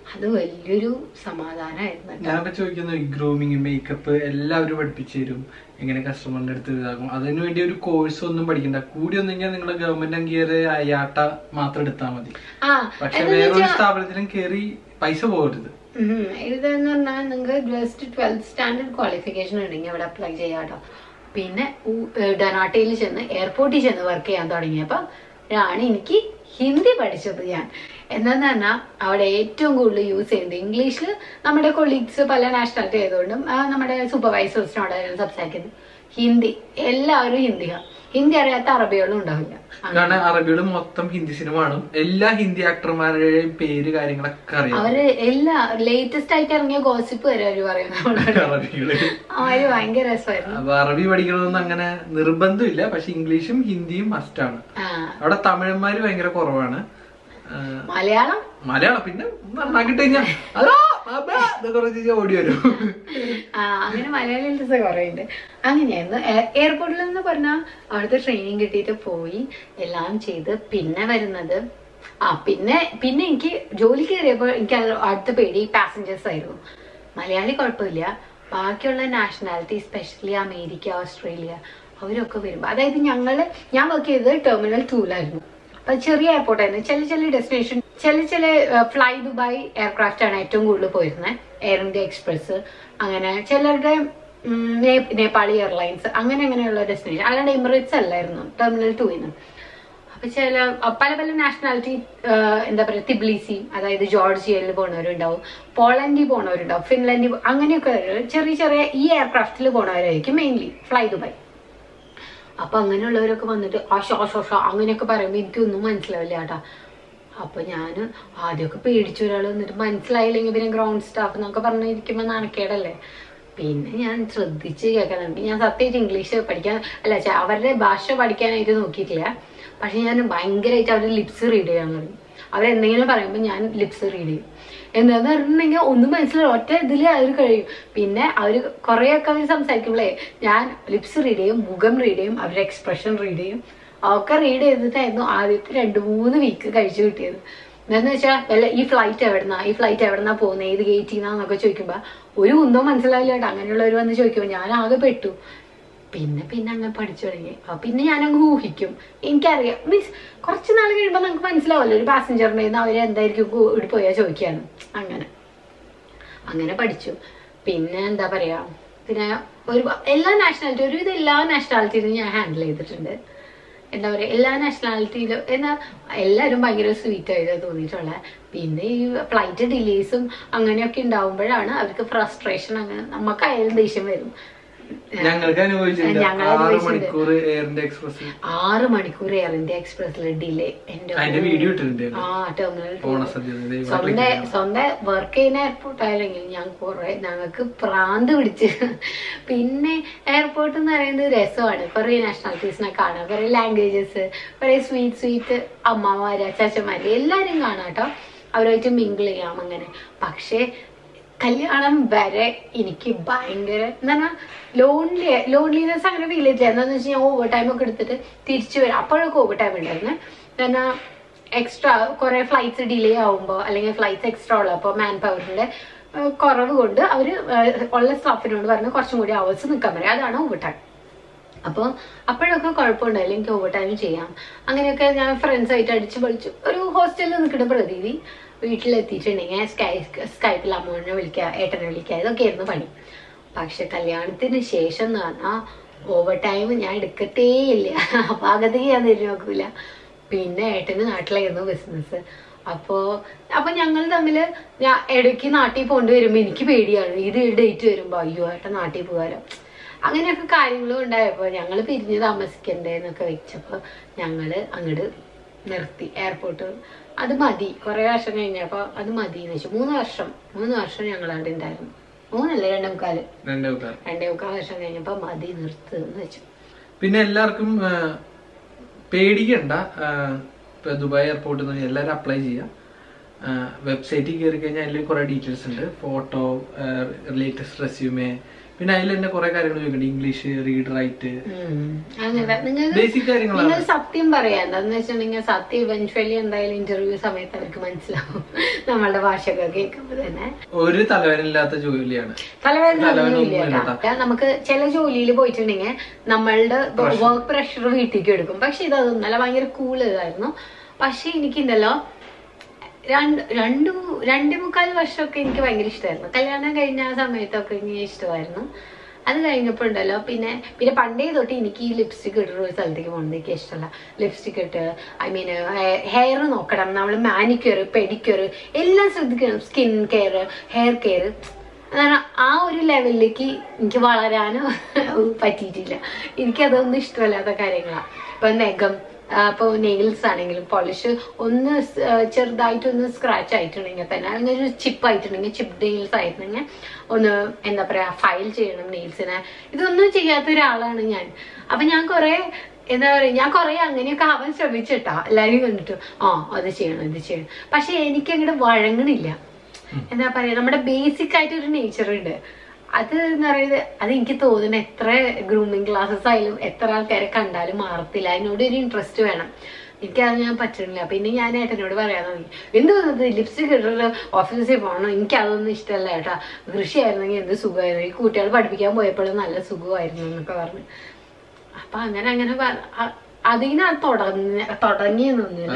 അത് വലിയൊരു സമാധാനമായിരുന്നു കേട്ടോ. ഞാനിപ്പോ ചോദിക്കുന്നു ഗ്രൂമിങ് മേക്കപ്പ് എല്ലാവരും പഠിപ്പിച്ചു തരും എങ്ങനെ കസ്റ്റമറിന്റെ അടുത്ത് ഇതാക്കും അതിനു വേണ്ടി ഒരു കോഴ്സ് ഒന്നും പഠിക്കണ്ട കൂടി ഒന്നെങ്കിൽ നിങ്ങൾ ഗവൺമെന്റ് അംഗീകാര അയാട്ട മാത്രം എടുത്താൽ മതി ആ പക്ഷെ എന്താന്ന് വേറൊരു വെച്ചാ- സ്ഥാപനത്തിലും കയറി പൈസ പോകരുത് ഉം. ഇതെന്ന് പറഞ്ഞാൽ നിങ്ങൾക്ക് ജസ്റ്റ് ട്വൽത്ത് സ്റ്റാൻഡേർഡ് ക്വാളിഫിക്കേഷൻ ഉണ്ടെങ്കിൽ അവിടെ അപ്ലൈ ചെയ്യാട്ടോ പിന്നെ ഉ- ഏ, ഡൊനാട്ടയിൽ ചെന്ന് എയർപോർട്ടിൽ ചെന്ന് വർക്ക് ചെയ്യാൻ തുടങ്ങിയപ്പോൾ ആണ് എനിക്ക് ഹിന്ദി പഠിച്ചത് ഞാൻ എന്താന്ന് പറഞ്ഞാൽ അവിടെ ഏറ്റവും കൂടുതൽ യൂസ് ചെയ്യുന്നത് ഇംഗ്ലീഷിൽ നമ്മുടെ കൊളീഗ്സ് പല നാഷണാലിറ്റി ആയതുകൊണ്ടും ആ, നമ്മുടെ സൂപ്പർവൈസേഴ്സിനോടായിരുന്നു സംസാരിക്കുന്നത് ഹിന്ദി എല്ലാവരും ഹിന്ദിയാണ് ഹിന്ദി അറിയാത്ത അറബികളും ഉണ്ടാവില്ല കാരണം അറബികൾ മൊത്തം ഹിന്ദി സിനിമ കാണും എല്ലാ ഹിന്ദി ആക്ടർമാരുടെയും പേര് കാര്യങ്ങളൊക്കെ അറിയാം അവര് എല്ലാ ലേറ്റസ്റ്റ് ആയിട്ട് ഇറങ്ങിയ ഗോസിപ്പ് വരെ അവര് പറയുന്നത് അറബികള് അവര് ഭയങ്കര രസമായിരുന്നു അപ്പൊ അറബി പഠിക്കണമെന്ന് അങ്ങനെ നിർബന്ധമില്ല പക്ഷെ ഇംഗ്ലീഷും ഹിന്ദിയും മസ്റ്റാണ് ആ അവിടെ തമിഴന്മാര് ഭയങ്കര കുറവാണ് ആ, മലയാളം മലയാളം പിന്നെ നന്നാക്കിട്ട് കഴിഞ്ഞാൽ ഹലോ ബാബാ എന്നൊക്കെ പറഞ്ഞ് കഴിഞ്ഞാൽ ഓടി വരും ആ അങ്ങനെ മലയാളീസ് കുറെ ഉണ്ട് അങ്ങനെയായിരുന്നു എ- എയർപോർട്ടിൽ നിന്ന് പറഞ്ഞാൽ അവിടുത്തെ ട്രെയിനിങ് കിട്ടിയിട്ട് പോയി എല്ലാം ചെയ്ത് പിന്നെ വരുന്നത് ആ പിന്നെ പിന്നെ എനിക്ക് ജോലി കയറിയപ്പോൾ എനിക്ക് അത് അടുത്ത പേടി പാസഞ്ചേഴ്സ് ആയിരുന്നു മലയാളി കുഴപ്പമില്ല ബാക്കിയുള്ള നാഷണാലിറ്റി സ്പെഷ്യലി അമേരിക്ക ഓസ്ട്രേലിയ അവരൊക്കെ വരുമ്പോൾ അതായത് ഞങ്ങള് ഞാൻ വർക്ക് ചെയ്തത് ടെർമിനൽ ടൂലായിരുന്നു അപ്പൊ ചെറിയ എയർപോർട്ട് ആയിരുന്നു ചില ചില ഡെസ്റ്റിനേഷൻ ചില ചില ഫ്ലൈ ദുബായ് എയർക്രാഫ്റ്റ് ആണ് ഏറ്റവും കൂടുതൽ പോയിരുന്നത് എയർ ഇന്ത്യ എക്സ്പ്രസ് അങ്ങനെ ചിലരുടെ ഉം, നേ- നേപ്പാളി എയർലൈൻസ് അങ്ങനെ അങ്ങനെയുള്ള ഡെസ്റ്റിനേഷൻ അല്ലാണ്ട് എമിറേറ്റ്സ് അല്ലായിരുന്നു ടെർമിനൽ ടൂന്ന് അപ്പൊ ചില അഹ് പല പല നാഷണാലിറ്റി എന്താ പറയുക തിബ്ലിസി അതായത് ജോർജിയയിൽ പോണവരുണ്ടാവും പോളണ്ടിൽ പോണവരുണ്ടാവും ഫിൻലൻഡിൽ പോ- അങ്ങനെയൊക്കെ ചെറിയ ചെറിയ ഈ എയർക്രാഫ്റ്റിൽ പോണവരായിരിക്കും മെയിൻലി ഫ്ലൈ ദുബായ് അപ്പൊ അങ്ങനെയുള്ളവരൊക്കെ വന്നിട്ട് ആശോ ആശോ ആശോ അങ്ങനെയൊക്കെ പറയുമ്പോൾ എനിക്കൊന്നും മനസ്സിലാവില്ല കേട്ടാ അപ്പൊ ഞാൻ ആദ്യമൊക്കെ പേടിച്ചു ഒരാൾ വന്നിട്ട് മനസ്സിലായില്ലെങ്കിൽ പിന്നെ ഗ്രൗണ്ട് സ്റ്റാഫ് എന്നൊക്കെ പറഞ്ഞിരിക്കുമ്പോൾ നാണക്കേടല്ലേ പിന്നെ ഞാൻ ശ്രദ്ധിച്ച് കേൾക്കാൻ തുടങ്ങി ഞാൻ സത്യമായിട്ട് ഇംഗ്ലീഷ് പഠിക്കാൻ അല്ല ഛെ, അവരുടെ ഭാഷ പഠിക്കാനായിട്ട് നോക്കിയിട്ടില്ല പക്ഷെ ഞാൻ ഭയങ്കരമായിട്ട് അവരുടെ ലിപ്സ് റീഡ് ചെയ്യാൻ തുടങ്ങി അവരെന്തെങ്കിലും പറയുമ്പോൾ ഞാൻ ലിപ്സ് റീഡ് ചെയ്യും എന്താന്ന് പറഞ്ഞിട്ടുണ്ടെങ്കിൽ ഒന്നും മനസ്സിലായി ഒറ്റ ഇതിൽ അവർ കഴിയും പിന്നെ അവർ കുറേയൊക്കെ അവർ സംസാരിക്കുമ്പോഴേ ഞാൻ ലിപ്സ് റീഡ് ചെയ്യും മുഖം റീഡ് ചെയ്യും അവരുടെ എക്സ്പ്രഷൻ റീഡ് ചെയ്യും ഒക്കെ റീഡ് ചെയ്തിട്ടായിരുന്നു ആദ്യത്തെ രണ്ട് മൂന്ന് വീക്ക് കഴിച്ചു കിട്ടിയത് എന്താന്ന് വെച്ചാൽ വല്ല ഈ ഫ്ലൈറ്റ് എവിടുന്നാ ഈ ഫ്ലൈറ്റ് എവിടുന്നാ പോകുന്നത് ഏത് ഗേറ്റിൽ നിന്നാന്നൊക്കെ ചോദിക്കുമ്പോൾ ഒരു കുന്തവും മനസ്സിലാവില്ല കേട്ടോ അങ്ങനെയുള്ളവർ വന്ന് ചോദിക്കുമ്പോൾ ഞാൻ ആകെ പെട്ടു പിന്നെ പിന്നെ അങ്ങ് പഠിച്ചു തുടങ്ങി അപ്പൊ പിന്നെ ഞാൻ അങ്ങ് ഊഹിക്കും എനിക്കറിയാം മീൻസ് കുറച്ച് നാൾ കഴിയുമ്പോൾ നമുക്ക് മനസ്സിലാവല്ലോ ഒരു പാസഞ്ചറിന്റെ നിന്ന് അവര് എന്തായിരിക്കും കൂ- ഇവിടെ പോയാൽ ചോദിക്കാന്ന് അങ്ങനെ അങ്ങനെ പഠിച്ചു പിന്നെ എന്താ പറയാ പിന്നെ ഒരു എല്ലാ നാഷണാലിറ്റി ഒരുവിധം എല്ലാ നാഷണാലിറ്റിയിലും ഞാൻ ഹാൻഡിൽ ചെയ്തിട്ടുണ്ട് എന്താ പറയാ എല്ലാ നാഷണാലിറ്റിയിലും എന്നാ എല്ലാവരും ഭയങ്കര സ്വീറ്റ് ആയിട്ട് തോന്നിയിട്ടുള്ളത് പിന്നെ ഈ ഫ്ലൈറ്റ് ഡിലേസും അങ്ങനെയൊക്കെ ഉണ്ടാവുമ്പോഴാണ് അവർക്ക് ഫ്രസ്ട്രേഷൻ അങ്ങനെ നമുക്കായാലും ദേഷ്യം വരും ഞങ്ങൾക്ക് അനുഭവിച്ചിട്ടുണ്ട് ഞങ്ങൾ ആറ് അനുഭവിച്ചിട്ടുണ്ട്. മണിക്കൂർ എയറിന്റെ എക്സ്പ്രസ് ആറ് മണിക്കൂർ എയർ ഇന്ത്യ എക്സ്പ്രസിൽ ഡിലേ എന്റെ അതിന്റെ വീഡിയോ ഇട്ടിട്ടുണ്ട് ആ ടെർമിനൽ ഓണസദ്യ ദൈവമായിട്ട് സ്വന്തം സ്വന്തം വർക്ക് ചെയ്യുന്ന എയർപോർട്ട് ആയില്ലെങ്കിൽ ഞാൻ കുറെ ഞങ്ങൾക്ക് പ്രാന്ത് പിടിച്ച് പിന്നെ എയർപോർട്ട് എന്ന് പറയുന്നത് രസമാണ് കുറെ നാഷണാലിറ്റീസിനെ കാണാം കുറെ ലാംഗ്വേജസ് കുറെ സ്വീറ്റ് സ്വീറ്റ് അമ്മമാര് അച്ചാച്ചന്മാര് എല്ലാരും കാണാം കേട്ടോ അവരുമായിട്ട് മിങ്കിൾ ചെയ്യാം അങ്ങനെ പക്ഷേ കല്യാണം വരെ എനിക്ക് ഭയങ്കര എന്താ പറഞ്ഞാൽ ലോൺലി ലോൺലിനെസ് അങ്ങനെ ഫീൽ ചെയ്തില്ല എന്താന്ന് വെച്ചാൽ ഞാൻ ഓവർ ടൈം ഒക്കെ എടുത്തിട്ട് തിരിച്ചു വരാം അപ്പോഴൊക്കെ ഓവർ ടൈം ഉണ്ടായിരുന്നു കാരണം എക്സ്ട്രാ കുറെ ഫ്ലൈറ്റ്സ് ഡിലേ ആവുമ്പോൾ അല്ലെങ്കിൽ ഫ്ലൈറ്റ്സ് എക്സ്ട്രാ ഉള്ളപ്പോൾ മാൻ പവറിന്റെ കുറവ് കൊണ്ട് അവർ ഉള്ള സ്റ്റാഫിനോട് പറഞ്ഞ് കുറച്ചും കൂടി അവേഴ്സ് നിൽക്കാൻ പറയും അതാണ് ഓവർ ടൈം അപ്പോൾ അപ്പോഴൊക്കെ കുഴപ്പമുണ്ടായില്ല എനിക്ക് ഓവർ ടൈം ചെയ്യാം അങ്ങനെയൊക്കെ ഞാൻ ഫ്രണ്ട്സ് ആയിട്ട് അടിച്ച് പൊളിച്ചു ഒരു ഹോസ്റ്റലിൽ നിൽക്കുന്ന പ്രതീതി വീട്ടിലെത്തിയിട്ടുണ്ടെങ്കിൽ സ്കൈ സ്കൈപ്പിൽ അമ്മൂനെ വിളിക്കുക ഏട്ടനെ വിളിക്കുക ഇതൊക്കെയായിരുന്നു പണി പക്ഷെ കല്യാണത്തിന് ശേഷം എന്ന് പറഞ്ഞാൽ ഓവർ ടൈം ഞാൻ എടുക്കത്തേ ഇല്ല ഭാഗത്തേക്ക് ഞാൻ തിരിഞ്ഞു നോക്കൂല പിന്നെ ഏട്ടന് നാട്ടിലായിരുന്നു ബിസിനസ് അപ്പോ അപ്പൊ ഞങ്ങൾ തമ്മില് ഞാൻ ഇടയ്ക്ക് നാട്ടിൽ പോണ്ടി വരുമ്പോ എനിക്ക് പേടിയാണ് ഇത് ഡേറ്റ് വരുമ്പോ അയ്യോ ഏട്ടൻ നാട്ടിൽ പോകാലോ അങ്ങനെയൊക്കെ കാര്യങ്ങളും ഉണ്ടായപ്പോ ഞങ്ങൾ പിരിഞ്ഞ് താമസിക്കണ്ടേ എന്നൊക്കെ വെച്ചപ്പോ ഞങ്ങള് അങ്ങോട്ട് നിർത്തി എയർപോർട്ട് അത് മതി കുറെ വർഷം കഴിഞ്ഞപ്പോ അത് മതി എന്ന് വെച്ചു മൂന്ന് വർഷം മൂന്ന് വർഷം ഞങ്ങൾ അവിടെ ഉണ്ടായിരുന്നു മൂന്നല്ലേ രണ്ടേ മുക്കാല് രണ്ടേ ആൾക്കാർ രണ്ടേ മുക്കാൽ വർഷം കഴിഞ്ഞപ്പോ മതി നിർത്ത് എന്ന് വെച്ചു പിന്നെ എല്ലാവർക്കും ആ, പേടിക്കണ്ട ആ, ഇപ്പൊ ദുബായ് എയർപോർട്ടിൽ നിന്ന് എല്ലാവരും അപ്ലൈ ചെയ്യാം വെബ്സൈറ്റിൽ കയറി കഴിഞ്ഞാൽ അതിൽ കുറെ ഡീറ്റെയിൽസ് ഉണ്ട് ഫോട്ടോ ലേറ്റസ്റ്റ് റെസ്യൂമേ പിന്നെ അതിൽ തന്നെ കുറെ കാര്യങ്ങൾ ചോദിക്കുന്നുണ്ട് ഇംഗ്ലീഷ് റീഡ് റൈറ്റ് ഉം. അങ്ങനെ നിങ്ങൾക്ക് ബേസിക് കാര്യങ്ങളാണ് നിങ്ങൾ സത്യം പറയാ എന്താന്ന് വെച്ചിട്ടുണ്ടെങ്കിൽ സത്യം ഇവൻച്വലി എന്തായാലും ഇന്റർവ്യൂ സമയത്ത് അവർക്ക് മനസ്സിലാവും നമ്മളുടെ ഭാഷയൊക്കെ കേൾക്കുമ്പോ തന്നെ ഒരു തലവേദനയില്ലാത്ത ജോലിയാണ് തലവേദന തലവേദന ഒന്നുമില്ല ഒന്നുമില്ല കേട്ടോ. നമുക്ക് ചില ജോലിയിൽ പോയിട്ടുണ്ടെങ്കിൽ നമ്മളുടെ വർക്ക് പ്രഷർ വീട്ടിലേക്ക് എടുക്കും പക്ഷെ ഇതൊന്നല്ല ഭയങ്കര കൂൾ ഇതായിരുന്നു പക്ഷെ എനിക്കുണ്ടല്ലോ രണ്ട് രണ്ടു രണ്ടേ മുക്കാൽ വർഷമൊക്കെ എനിക്ക് ഭയങ്കര ഇഷ്ടമായിരുന്നു കല്യാണം കഴിഞ്ഞ ആ സമയത്തൊക്കെ എനിക്ക് ഇഷ്ടമായിരുന്നു അത് കഴിഞ്ഞപ്പോൾ ഉണ്ടല്ലോ പിന്നെ പിന്നെ പണ്ടേ തൊട്ട് എനിക്ക് ഈ ലിപ്സ്റ്റിക് ഇടുന്ന ഒരു സ്ഥലത്തേക്ക് പോകുന്നത് എനിക്ക് ഇഷ്ടമല്ല ലിപ്സ്റ്റിക് ഇട്ട് ഐ മീൻ ഹെയർ നോക്കണം നമ്മൾ മാനിക്യൂർ പെഡിക്യൂർ എല്ലാം ശ്രദ്ധിക്കണം സ്കിൻ കെയർ ഹെയർ കെയർ അതാണ് ആ ഒരു ലെവലിലേക്ക് എനിക്ക് വളരാനോ പറ്റിയിട്ടില്ല എനിക്കതൊന്നും ഇഷ്ടമല്ലാത്ത കാര്യങ്ങളാണ് ഇപ്പൊ നഖം അപ്പോൾ നെയിൽസ് ആണെങ്കിലും പോളിഷ് ഒന്ന് സ്- ആ, ചെറുതായിട്ടൊന്ന് സ്ക്രാച്ച് ആയിട്ടുണ്ടെങ്കിൽ തന്നെ അങ്ങനെ ഒരു ചിപ്പ് ആയിട്ടുണ്ടെങ്കിൽ ചിപ്പ് നെയിൽസ് ആയിട്ടുണ്ടെങ്കിൽ ഒന്ന് എന്താ പറയാ ഫയൽ ചെയ്യണം നെയിൽസിനെ ഇതൊന്നും ചെയ്യാത്ത ഒരാളാണ് ഞാൻ അപ്പൊ ഞാൻ കുറെ എന്താ പറയാ ഞാൻ കുറെ അങ്ങനെയൊക്കെ ആവാൻ ശ്രമിച്ചിട്ടാ എല്ലാവരും കണ്ടിട്ട് ആ അത് ചെയ്യണം ഇത് ചെയ്യണം പക്ഷെ എനിക്ക് അങ്ങോട്ട് വഴങ്ങണില്ല എന്താ പറയാ നമ്മുടെ ബേസിക് ആയിട്ട് ഒരു നേച്ചർ ഉണ്ട് അത് എന്ന് പറയുന്നത് അത് എനിക്ക് തോന്നുന്നു എത്ര ഗ്രൂമിങ് ക്ലാസ്സസ് ആയാലും എത്ര ആൾക്കാരെ കണ്ടാലും മാറത്തില്ല അതിനോട് ഒരു ഇൻട്രസ്റ്റ് വേണം എനിക്കത് ഞാൻ പറ്റുന്നില്ല പിന്നെ ഞാൻ ഏട്ടനോട് പറയാൻ തുടങ്ങി എന്ത് തോന്നുന്നത് ലിപ്സ്റ്റിക് ഇട്ടിട്ട് ഓഫീസിൽ പോകണം എനിക്ക് അതൊന്നും ഇഷ്ടമല്ല ഏട്ടാ കൃഷിയായിരുന്നെങ്കിൽ എന്ത് സുഖമായിരുന്നു ഈ കുട്ടികൾ പഠിപ്പിക്കാൻ പോയപ്പോഴും നല്ല സുഖമായിരുന്നു എന്നൊക്കെ പറഞ്ഞു അപ്പൊ അങ്ങനെ അങ്ങനെ പറ- അ- അതിനാ തുടങ്ങി തുടങ്ങിയെന്നൊന്നുമില്ല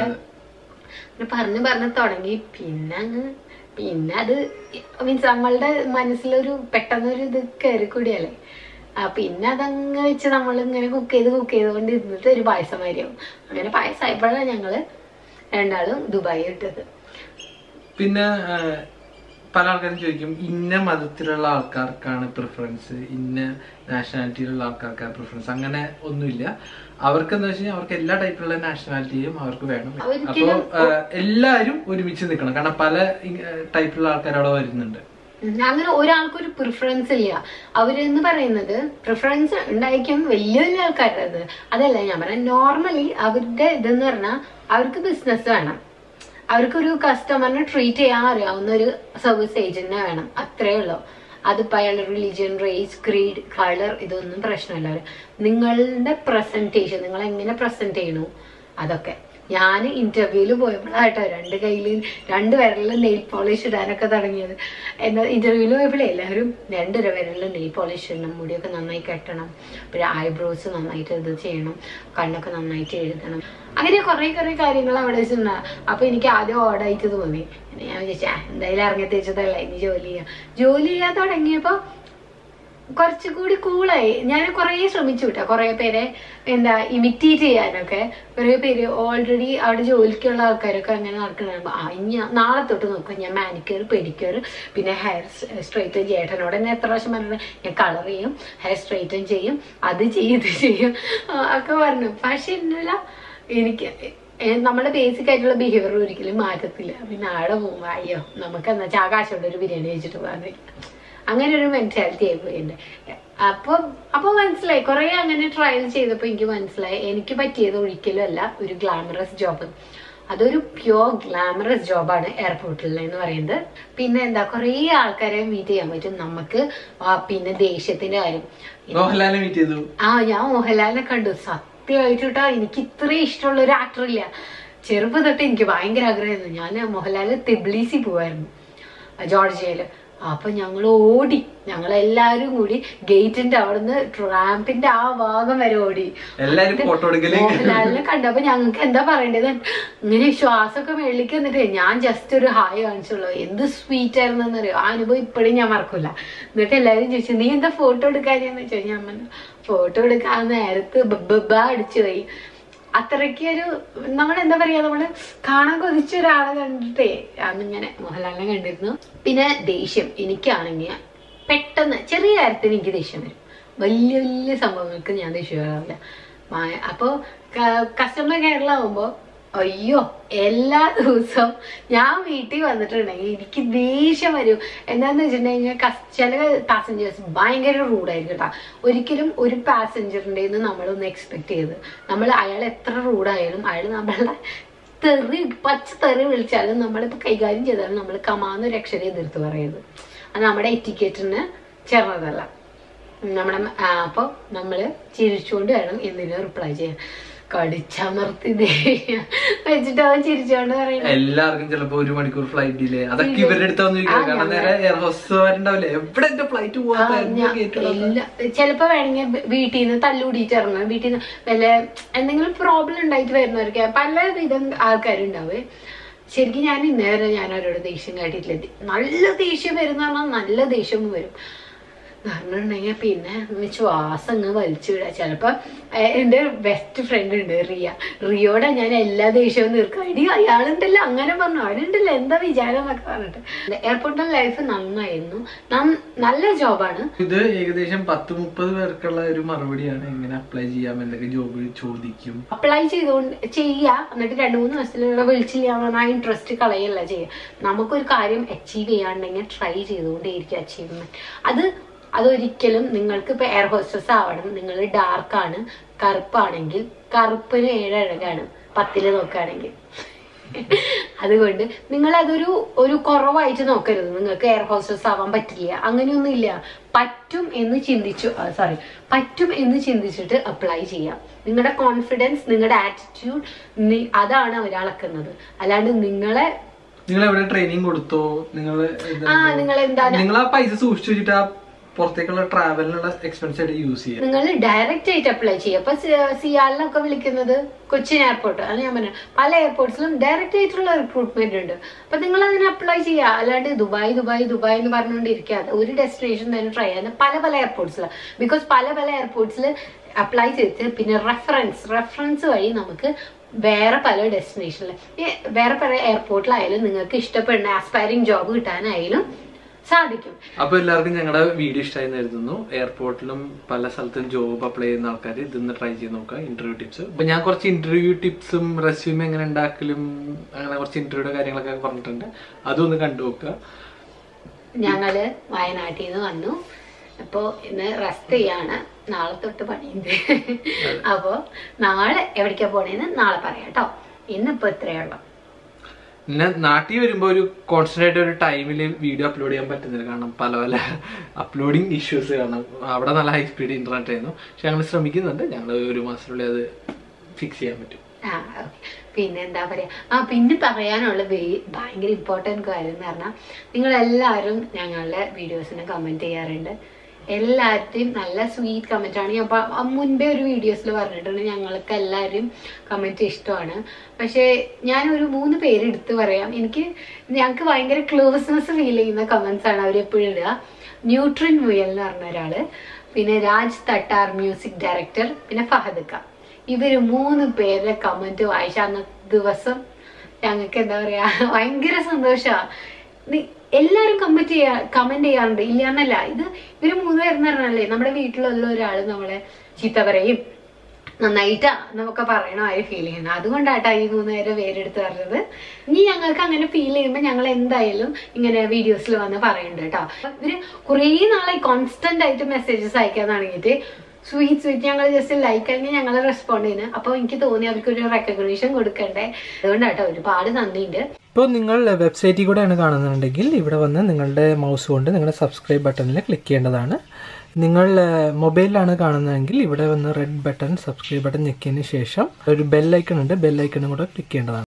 അങ്ങനെ പറഞ്ഞ് പറഞ്ഞ് തുടങ്ങി പിന്നെ അങ്ങ് പിന്നെ അത് മീൻസ് നമ്മളുടെ മനസ്സിലൊരു പെട്ടെന്നൊരു ഇത് കയറി കൂടിയല്ലേ ആ പിന്നെ അതങ്ങ് വെച്ച് നമ്മൾ ഇങ്ങനെ കുക്ക് ചെയ്ത് കുക്ക് ചെയ്തുകൊണ്ട് ഇരുന്നിട്ട് ഒരു പായസമായിരിക്കും അങ്ങനെ പായസമായപ്പോഴാണ് ഞങ്ങള് രണ്ടാളും ദുബായി ഇട്ടത് പിന്നെ ആ, പല ആൾക്കാരും ചോദിക്കും ഇന്ന മതത്തിലുള്ള ആൾക്കാർക്കാണ് പ്രിഫറൻസ് ഇന്ന നാഷണാലിറ്റിയിലുള്ള ആൾക്കാർക്കാണ് പ്രിഫറൻസ് അങ്ങനെ ഒന്നുമില്ല അവർക്ക് എന്താ വെച്ചാൽ അവർക്ക് എല്ലാ ടൈപ്പിലുള്ള നാഷണാലിറ്റിയും അവർക്ക് വേണം അപ്പൊ ഒരിക്കലും എല്ലാരും ഒരുമിച്ച് നിൽക്കണം കാരണം പല ടൈപ്പിലുള്ള ആൾക്കാർ അവിടെ വരുന്നുണ്ട് ഉം, അങ്ങനെ ഒരാൾക്കൊരു പ്രിഫറൻസ് ഇല്ല അവരെന്ന് പറയുന്നത് പ്രിഫറൻസ് ഉണ്ടായിരിക്കും വലിയ വലിയ ആൾക്കാരുടെ അത് അതല്ല ഞാൻ പറയാം നോർമലി അവരുടെ ഇതെന്ന് പറഞ്ഞാൽ അവർക്ക് ബിസിനസ് വേണം അവർക്കൊരു കസ്റ്റമറിനെ ട്രീറ്റ് ചെയ്യാൻ അറിയാവുന്ന ഒരു സർവീസ് ഏജന്റിനെ വേണം അത്രേ ഉള്ളൂ അതിപ്പോ അയാളുടെ റിലീജിയൻ റേസ് ക്രീഡ് കളർ ഇതൊന്നും പ്രശ്നമല്ല അവര് നിങ്ങളുടെ പ്രസന്റേഷൻ നിങ്ങൾ എങ്ങനെ പ്രസന്റ് ചെയ്യണു അതൊക്കെ ഞാൻ ഇന്റർവ്യൂവിൽ പോയപ്പോഴാട്ടോ രണ്ട് കയ്യിൽ രണ്ട് വിരലിൽ നെയിൽ പോളിഷ് ഇടാനൊക്കെ തുടങ്ങിയത് എന്താ ഇന്റർവ്യൂവിൽ പോയപ്പോഴേ എല്ലാവരും രണ്ട് വിരലിൽ നെയിൽ പോളിഷ് ഇടണം മുടിയൊക്കെ നന്നായി കെട്ടണം പിന്നെ ഐബ്രോസ് നന്നായിട്ട് ഇത് ചെയ്യണം കണ്ണൊക്കെ നന്നായിട്ട് എഴുതണം അങ്ങനെ കുറെ കുറെ കാര്യങ്ങൾ അവിടെ വെച്ചിട്ടുണ്ടാ അപ്പൊ എനിക്ക് ആദ്യം ഓടായിട്ട് തോന്നി പിന്നെ ഞാൻ വിചാരിച്ചാ എന്തായാലും ഇറങ്ങി തേച്ചതല്ല ഇനി ജോലി ചെയ്യാം ജോലി ചെയ്യാൻ തുടങ്ങിയപ്പോ കുറച്ചുകൂടി കൂളായി ഞാൻ കുറേ ശ്രമിച്ചു കേട്ടോ കുറേ പേരെ എന്താ ഇമിറ്റേറ്റ് ചെയ്യാനൊക്കെ കുറേ പേര് ഓൾറെഡി അവിടെ ജോലിക്കുള്ള ആൾക്കാരൊക്കെ അങ്ങനെ നടക്കണ ആ ഇനി ഞാൻ നാളെ തൊട്ട് നോക്കാം ഞാൻ മാനിക്യൂർ പെഡിക്യൂർ പിന്നെ ഹെയർ സ്ട്രൈറ്റൻ ചേട്ടനോട് തന്നെ എത്ര പ്രാവശ്യം പറഞ്ഞു ഞാൻ കളർ ചെയ്യും ഹെയർ സ്ട്രൈറ്റൻ ചെയ്യും അത് ചെയ്യും ഇത് ചെയ്യും ആ, ഒക്കെ പറഞ്ഞു പക്ഷെ എന്നല്ല എനിക്ക് ഏ, നമ്മുടെ ബേസിക് ആയിട്ടുള്ള ബിഹേവിയർ ഒരിക്കലും മാറ്റത്തില്ല പിന്നെ ആടെ പോകുമ്പോ അയ്യോ നമുക്ക് എന്താ വെച്ചാൽ ആകാശമുണ്ട് ഒരു ബിരിയാണി വെച്ചിട്ട് പോകാൻ അങ്ങനെ ഒരു മെന്റാലിറ്റി ആയിപ്പോയി എന്റെ അപ്പൊ അപ്പൊ മനസ്സിലായി കുറെ അങ്ങനെ ട്രയൽ ചെയ്തപ്പോ എനിക്ക് മനസ്സിലായി എനിക്ക് പറ്റിയത് ഒരിക്കലും അല്ല ഒരു ഗ്ലാമറസ് ജോബ് അതൊരു പ്യോർ ഗ്ലാമറസ് ജോബാണ് എയർപോർട്ടിൽ എന്ന് പറയുന്നത് പിന്നെ എന്താ കുറെ ആൾക്കാരെ മീറ്റ് ചെയ്യാൻ പറ്റും നമുക്ക് ആ, പിന്നെ ദേഷ്യത്തിന്റെ കാര്യം മോഹൻലാലിനെ മീറ്റ് ചെയ്തു ആ ഞാൻ മോഹൻലാലിനെ കണ്ടു സത്യമായിട്ട് കേട്ടോ എനിക്ക് ഇത്രയും ഇഷ്ടമുള്ള ഒരു ആക്ടർ ഇല്ല ചെറുപ്പം തൊട്ട് എനിക്ക് ഭയങ്കര ആഗ്രഹമായിരുന്നു ഞാൻ മോഹൻലാല് തിബ്ലീസി പോവായിരുന്നു ജോർജിയയില് അപ്പൊ ഞങ്ങൾ ഓടി ഞങ്ങൾ എല്ലാരും കൂടി ഗേറ്റിന്റെ അവിടുന്ന് റാമ്പിന്റെ ആ ഭാഗം വരെ ഓടി എല്ലാരും ഫോട്ടോ എടുക്കല് മോഹൻലാലിനെ കണ്ടപ്പോ ഞങ്ങൾക്ക് എന്താ പറയേണ്ടത് ഇങ്ങനെ ശ്വാസമൊക്കെ മേളിലേക്ക് എന്നിട്ട് ഞാൻ ജസ്റ്റ് ഒരു ഹായ് കാണിച്ചുള്ളൂ എന്ത് സ്വീറ്റ് ആയിരുന്നു അറിയോ ആ അനുഭവം ഇപ്പോഴും ഞാൻ മറക്കൂല എന്നിട്ട് എല്ലാരും ചോദിച്ചു നീ എന്താ ഫോട്ടോ എടുക്കാനെന്ന് ചോദിച്ചു ഞാൻ പറഞ്ഞു ഫോട്ടോ എടുക്കാൻ നേരത്ത് ബബ്ബ അടിച്ചു പോയി അത്രയ്ക്ക് ഒരു നമ്മൾ എന്താ പറയാ നമ്മള് കാണാൻ കൊതിച്ച ഒരാളെ കണ്ടിട്ടേ അന്നിങ്ങനെ മോഹൻലാലിനെ കണ്ടിരുന്നു പിന്നെ ദേഷ്യം എനിക്കാണെങ്കിൽ പെട്ടെന്ന് ചെറിയ കാര്യത്തിന് എനിക്ക് ദേഷ്യം വരും വലിയ വലിയ സംഭവങ്ങൾക്ക് ഞാൻ ദേഷ്യം വരാറില്ല മാ- അപ്പൊ കസ്റ്റമർ കെയറിലാവുമ്പോ അയ്യോ എല്ലാ ദിവസവും ഞാൻ വീട്ടിൽ വന്നിട്ടുണ്ടെങ്കിൽ എനിക്ക് ദേഷ്യം വരും എന്താന്ന് വെച്ചിട്ടുണ്ടെങ്കിൽ കസ്- ചില പാസഞ്ചേഴ്സ് ഭയങ്കര റൂഡായിരിക്കും കേട്ടോ ഒരിക്കലും ഒരു പാസഞ്ചറിൻ്റെ നിന്ന് നമ്മളൊന്ന് എക്സ്പെക്ട് ചെയ്ത് നമ്മൾ അയാൾ എത്ര റൂഡായാലും അയാൾ നമ്മളെ തെറി പച്ച തെറി വിളിച്ചാലും നമ്മളിപ്പോൾ കൈകാര്യം ചെയ്താലും നമ്മൾ കമാന്ന് ഒരു അക്ഷരം എതിർത്ത് പറയരുത് അത് നമ്മുടെ എറ്റിക്കറ്റിന് ചേർന്നതല്ല നമ്മുടെ ആ, അപ്പൊ നമ്മള് ചിരിച്ചുകൊണ്ട് വേണം എന്തിനും റിപ്ലൈ ചെയ്യാൻ കടിച്ചമർത്തി ദേഷ്യം വെച്ചിട്ട് അവൻ ചിരിച്ചോണ്ട് പറയുന്നത് എല്ലാവർക്കും ചിലപ്പോ ഒരു മണിക്കൂർ ഫ്ലൈറ്റ് ഡിലേ അതൊക്കെ ഇവരുടെ അടുത്ത് വന്ന് ചോദിക്കുന്നത് കാരണം നേരെ എയർ ഹോസ്റ്റർമാരുണ്ടാവില്ലേ എവിടെ എന്റെ ഫ്ലൈറ്റ് പോവാത്ത എന്റെ gate ൽ വന്ന് എല്ലാ ചിലപ്പോ വേണമെങ്കിൽ വീട്ടിൽ നിന്ന് തല്ലുകൂടിയിട്ട് ഇറങ്ങും വീട്ടിൽ നിന്ന് വല്ല എന്തെങ്കിലും പ്രോബ്ലം ഉണ്ടായിട്ട് വരുന്നവർക്ക് പല വിധം ആൾക്കാരുണ്ടാവേ ശരിക്കും ഞാൻ ഇന്നേവരെ ഞാൻ അവരോട് ദേഷ്യം കാട്ടിയിട്ടില്ല നല്ല ദേഷ്യം വരുന്ന പറഞ്ഞാൽ നല്ല ദേഷ്യം വരും പറഞ്ഞിട്ടുണ്ടെങ്കിൽ പിന്നെ ഒന്ന് ശ്വാസം അങ്ങ് വലിച്ചു വിടുക ചിലപ്പോ ഏഹ്, എന്റെ ബെസ്റ്റ് ഫ്രണ്ട് ഉണ്ട് റിയ റിയോടെ ഞാൻ എല്ലാ ദേഷ്യവും തീർക്കും അടി അയാളുണ്ടല്ലോ അങ്ങനെ പറഞ്ഞു അവനുണ്ടല്ലോ എന്താ വിചാരം എന്നൊക്കെ പറഞ്ഞിട്ട് എയർപോർട്ടിലെ ലൈഫ് നന്നായിരുന്നു നം- നല്ല ജോബാണ് ഇത് ഏകദേശം പത്ത് മുപ്പത് പേർക്കുള്ള ഒരു മറുപടിയാണ് എങ്ങനെ അപ്ലൈ ചെയ്യാം എന്തൊക്കെ ജോബ് ചോദിക്കും അപ്ലൈ ചെയ്തുകൊണ്ട് ചെയ്യുക എന്നിട്ട് രണ്ട് മൂന്ന് ദിവസത്തിലൂടെ വിളിച്ചില്ല എന്ന് പറഞ്ഞാൽ ആ ഇൻട്രസ്റ്റ് കളയല്ല ചെയ്യുക നമുക്കൊരു കാര്യം അച്ചീവ് ചെയ്യാണ്ടെങ്കിൽ ട്രൈ ചെയ്തുകൊണ്ടേയിരിക്കും അച്ചീവ്മെന്റ് അത് അതൊരിക്കലും നിങ്ങൾക്ക് ഇപ്പൊ എയർ ഹോസ്റ്റസ് ആവണം നിങ്ങൾ ഡാർക്കാണ് കറുപ്പാണെങ്കിൽ കറുപ്പിന് ഏഴഴകാണ് പത്തില് നോക്കുകയാണെങ്കിൽ അതുകൊണ്ട് നിങ്ങൾ അതൊരു ഒരു കുറവായിട്ട് നോക്കരുത് നിങ്ങൾക്ക് എയർ ഹോസ്റ്റസ് ആവാൻ പറ്റില്ല അങ്ങനെയൊന്നുമില്ല പറ്റും എന്ന് ചിന്തിച്ചു സോറി പറ്റും എന്ന് ചിന്തിച്ചിട്ട് അപ്ലൈ ചെയ്യാം നിങ്ങളുടെ കോൺഫിഡൻസ് നിങ്ങളുടെ ആറ്റിറ്റ്യൂഡ് അതാണ് അവർ അളക്കുന്നത് അല്ലാണ്ട് നിങ്ങളെ നിങ്ങൾ എവിടെ ട്രെയിനിങ് കൊടുത്തോ നിങ്ങൾ ആ നിങ്ങൾ എന്താണ് നിങ്ങൾ ആ പൈസ സൂക്ഷിച്ചു വെച്ചിട്ട് ആ പുറത്തേക്കുള്ള ട്രാവലിനുള്ള എക്സ്പെൻസ് ആയിട്ട് യൂസ് ചെയ്യാം നിങ്ങൾ ഡയറക്റ്റ് ആയിട്ട് അപ്ലൈ ചെയ്യുക അപ്പൊ സിയാലിനൊക്കെ വിളിക്കുന്നത് കൊച്ചിൻ എയർപോർട്ട് അത് ഞാൻ പറഞ്ഞു പല എയർപോർട്ട്സിലും ഡയറക്റ്റ് ആയിട്ടുള്ള റിക്രൂട്ട്മെന്റ് ഉണ്ട് അപ്പൊ നിങ്ങൾ അതിന് അപ്ലൈ ചെയ്യുക അല്ലാണ്ട് ദുബായ് ദുബായ് ദുബായ് എന്ന് പറഞ്ഞുകൊണ്ടിരിക്കാതെ ഒരു ഡെസ്റ്റിനേഷൻ തന്നെ ട്രൈ ചെയ്യാൻ പല പല എയർപോർട്ട്സിലാണ് ബിക്കോസ് പല പല എയർപോർട്ട്സിൽ അപ്ലൈ ചെയ്തിട്ട് പിന്നെ റെഫറൻസ് റെഫറൻസ് വഴി നമുക്ക് വേറെ പല ഡെസ്റ്റിനേഷനിൽ വേറെ പല എയർപോർട്ടിലായാലും നിങ്ങൾക്ക് ഇഷ്ടപ്പെടുന്ന ആസ്പയറിംഗ് ജോബ് കിട്ടാനായാലും സാധിക്കും അപ്പൊ എല്ലാവർക്കും ഞങ്ങളുടെ വീഡിയോ ഇഷ്ടമായി കരുതുന്നു എയർപോർട്ടിലും പല സ്ഥലത്തും ജോബ് അപ്ലൈ ചെയ്യുന്ന ആൾക്കാർ ഇതൊന്ന് ട്രൈ ചെയ്ത് നോക്കുക ഇന്റർവ്യൂ ടിപ്സ് അപ്പൊ ഞാൻ കുറച്ച് ഇന്റർവ്യൂ ടിപ്സും റെസ്യൂം എങ്ങനെ ഉണ്ടാക്കലും അങ്ങനെ കുറച്ച് ഇന്റർവ്യൂയുടെ കാര്യങ്ങളൊക്കെ പറഞ്ഞിട്ടുണ്ട് അതൊന്ന് കണ്ടു നോക്കുക ഞങ്ങള് വയനാട്ടിൽ നിന്ന് വന്നു അപ്പോ ഇന്ന് റെസ്റ്റ് ചെയ്യാണ് നാളെ തൊട്ട് പണിയുണ്ട് അപ്പോ നാളെ എവിടേക്കാ പോണേന്ന് നാളെ പറയാം കേട്ടോ ഇന്നിപ്പോ ഇത്രയേ ഉള്ളൂ പിന്നെ നാട്ടിൽ വരുമ്പോൾ ഒരു കോൺസ്റ്റന്റ് ആയിട്ട് ഒരു ടൈമിൽ വീഡിയോ അപ്ലോഡ് ചെയ്യാൻ പറ്റുന്നില്ല കാരണം പല പല അപ്ലോഡിങ് ഇഷ്യൂസ് കാരണം അവിടെ നല്ല ഹൈ സ്പീഡ് ഇന്റർനെറ്റ് ആയിരുന്നു പക്ഷെ ഞങ്ങൾ ശ്രമിക്കുന്നുണ്ട് ഞങ്ങൾ ഒരു മാസത്തിനുള്ളിൽ അത് ഫിക്സ് ചെയ്യാൻ പറ്റും ആ ഓക്കെ പിന്നെ എന്താ പറയാ ആ പിന്നെ പറയാനുള്ള വേ- ഭയങ്കര ഇമ്പോർട്ടൻറ്റ് കാര്യം എന്ന് പറഞ്ഞാൽ നിങ്ങൾ എല്ലാവരും ഞങ്ങളുടെ വീഡിയോസിന് കമന്റ് ചെയ്യാറുണ്ട് എല്ലാവരുടെയും നല്ല സ്വീറ്റ് കമന്റ് ആണ് ഞാൻ പ- ആ മുൻപേ ഒരു വീഡിയോസിൽ പറഞ്ഞിട്ടുണ്ട് ഞങ്ങൾക്ക് എല്ലാവരും കമന്റ് ഇഷ്ടമാണ് പക്ഷേ ഞാൻ ഒരു മൂന്ന് പേര് എടുത്ത് പറയാം എനിക്ക് ഞങ്ങൾക്ക് ഭയങ്കര ക്ലോസ്നെസ് ഫീൽ ചെയ്യുന്ന കമന്റ്സ് ആണ് അവർ എപ്പോഴും ഇടുക ന്യൂട്രിൻ മുയൽ എന്ന് പറഞ്ഞ ഒരാള് പിന്നെ രാജ് തട്ടാർ മ്യൂസിക് ഡയറക്ടർ പിന്നെ ഫഹദ് ഖാൻ ഇവര് മൂന്ന് പേരുടെ കമന്റ് വായിച്ച അന്ന് ദിവസം ഞങ്ങൾക്ക് എന്താ പറയാ ഭയങ്കര സന്തോഷമാണ് എല്ലാരും കമന്റ് ചെയ്യാ കമന്റ് ചെയ്യാറുണ്ട് ഇല്ല എന്നല്ല ഇത് ഇവര് മൂന്ന് പേരെന്ന് പറഞ്ഞാലേ നമ്മുടെ വീട്ടിലുള്ള ഒരാള് നമ്മളെ ചീത്ത പറയും നന്നായിട്ടാ എന്നൊക്കെ പറയണ ആര് ഫീൽ ചെയ്യുന്നത് അതുകൊണ്ടാട്ടാ ഈ മൂന്ന് പേരെ പേരെടുത്ത് പറഞ്ഞത് ഇനി ഞങ്ങൾക്ക് അങ്ങനെ ഫീൽ ചെയ്യുമ്പോൾ ഞങ്ങൾ എന്തായാലും ഇങ്ങനെ വീഡിയോസിൽ വന്ന് പറയുന്നുണ്ട് കേട്ടോ ഇവര് കുറേ നാളായി കോൺസ്റ്റന്റ് ആയിട്ട് മെസ്സേജസ് അയക്കാൻ തുടങ്ങിയിട്ട് സ്വീറ്റ് സ്വീറ്റ് ഞങ്ങൾ ജസ്റ്റ് ലൈക്ക് അല്ലെങ്കിൽ ഞങ്ങൾ റെസ്പോണ്ട് ചെയ്യുന്നത് അപ്പോൾ എനിക്ക് തോന്നി അവർക്ക് ഒരു റെക്കഗ്നീഷൻ കൊടുക്കണ്ടേ അതുകൊണ്ടാട്ടോ ഒരുപാട് നന്ദിയുണ്ട് ഇപ്പോൾ നിങ്ങൾ വെബ്സൈറ്റിൽ കൂടെയാണ് കാണുന്നുണ്ടെങ്കിൽ ഇവിടെ വന്ന് നിങ്ങളുടെ മൗസ് കൊണ്ട് നിങ്ങളുടെ സബ്സ്ക്രൈബ് ബട്ടണിൽ ക്ലിക്ക് ചെയ്യേണ്ടതാണ് നിങ്ങൾ മൊബൈലിലാണ് കാണുന്നതെങ്കിൽ ഇവിടെ വന്ന് റെഡ് ബട്ടൺ സബ്സ്ക്രൈബ് ബട്ടൺ ഞെക്കിയതിന് ശേഷം ഒരു ബെൽ ഐക്കൺ ഉണ്ട് ബെൽ ഐക്കണും കൂടെ ക്ലിക്ക് ചെയ്യേണ്ടതാണ്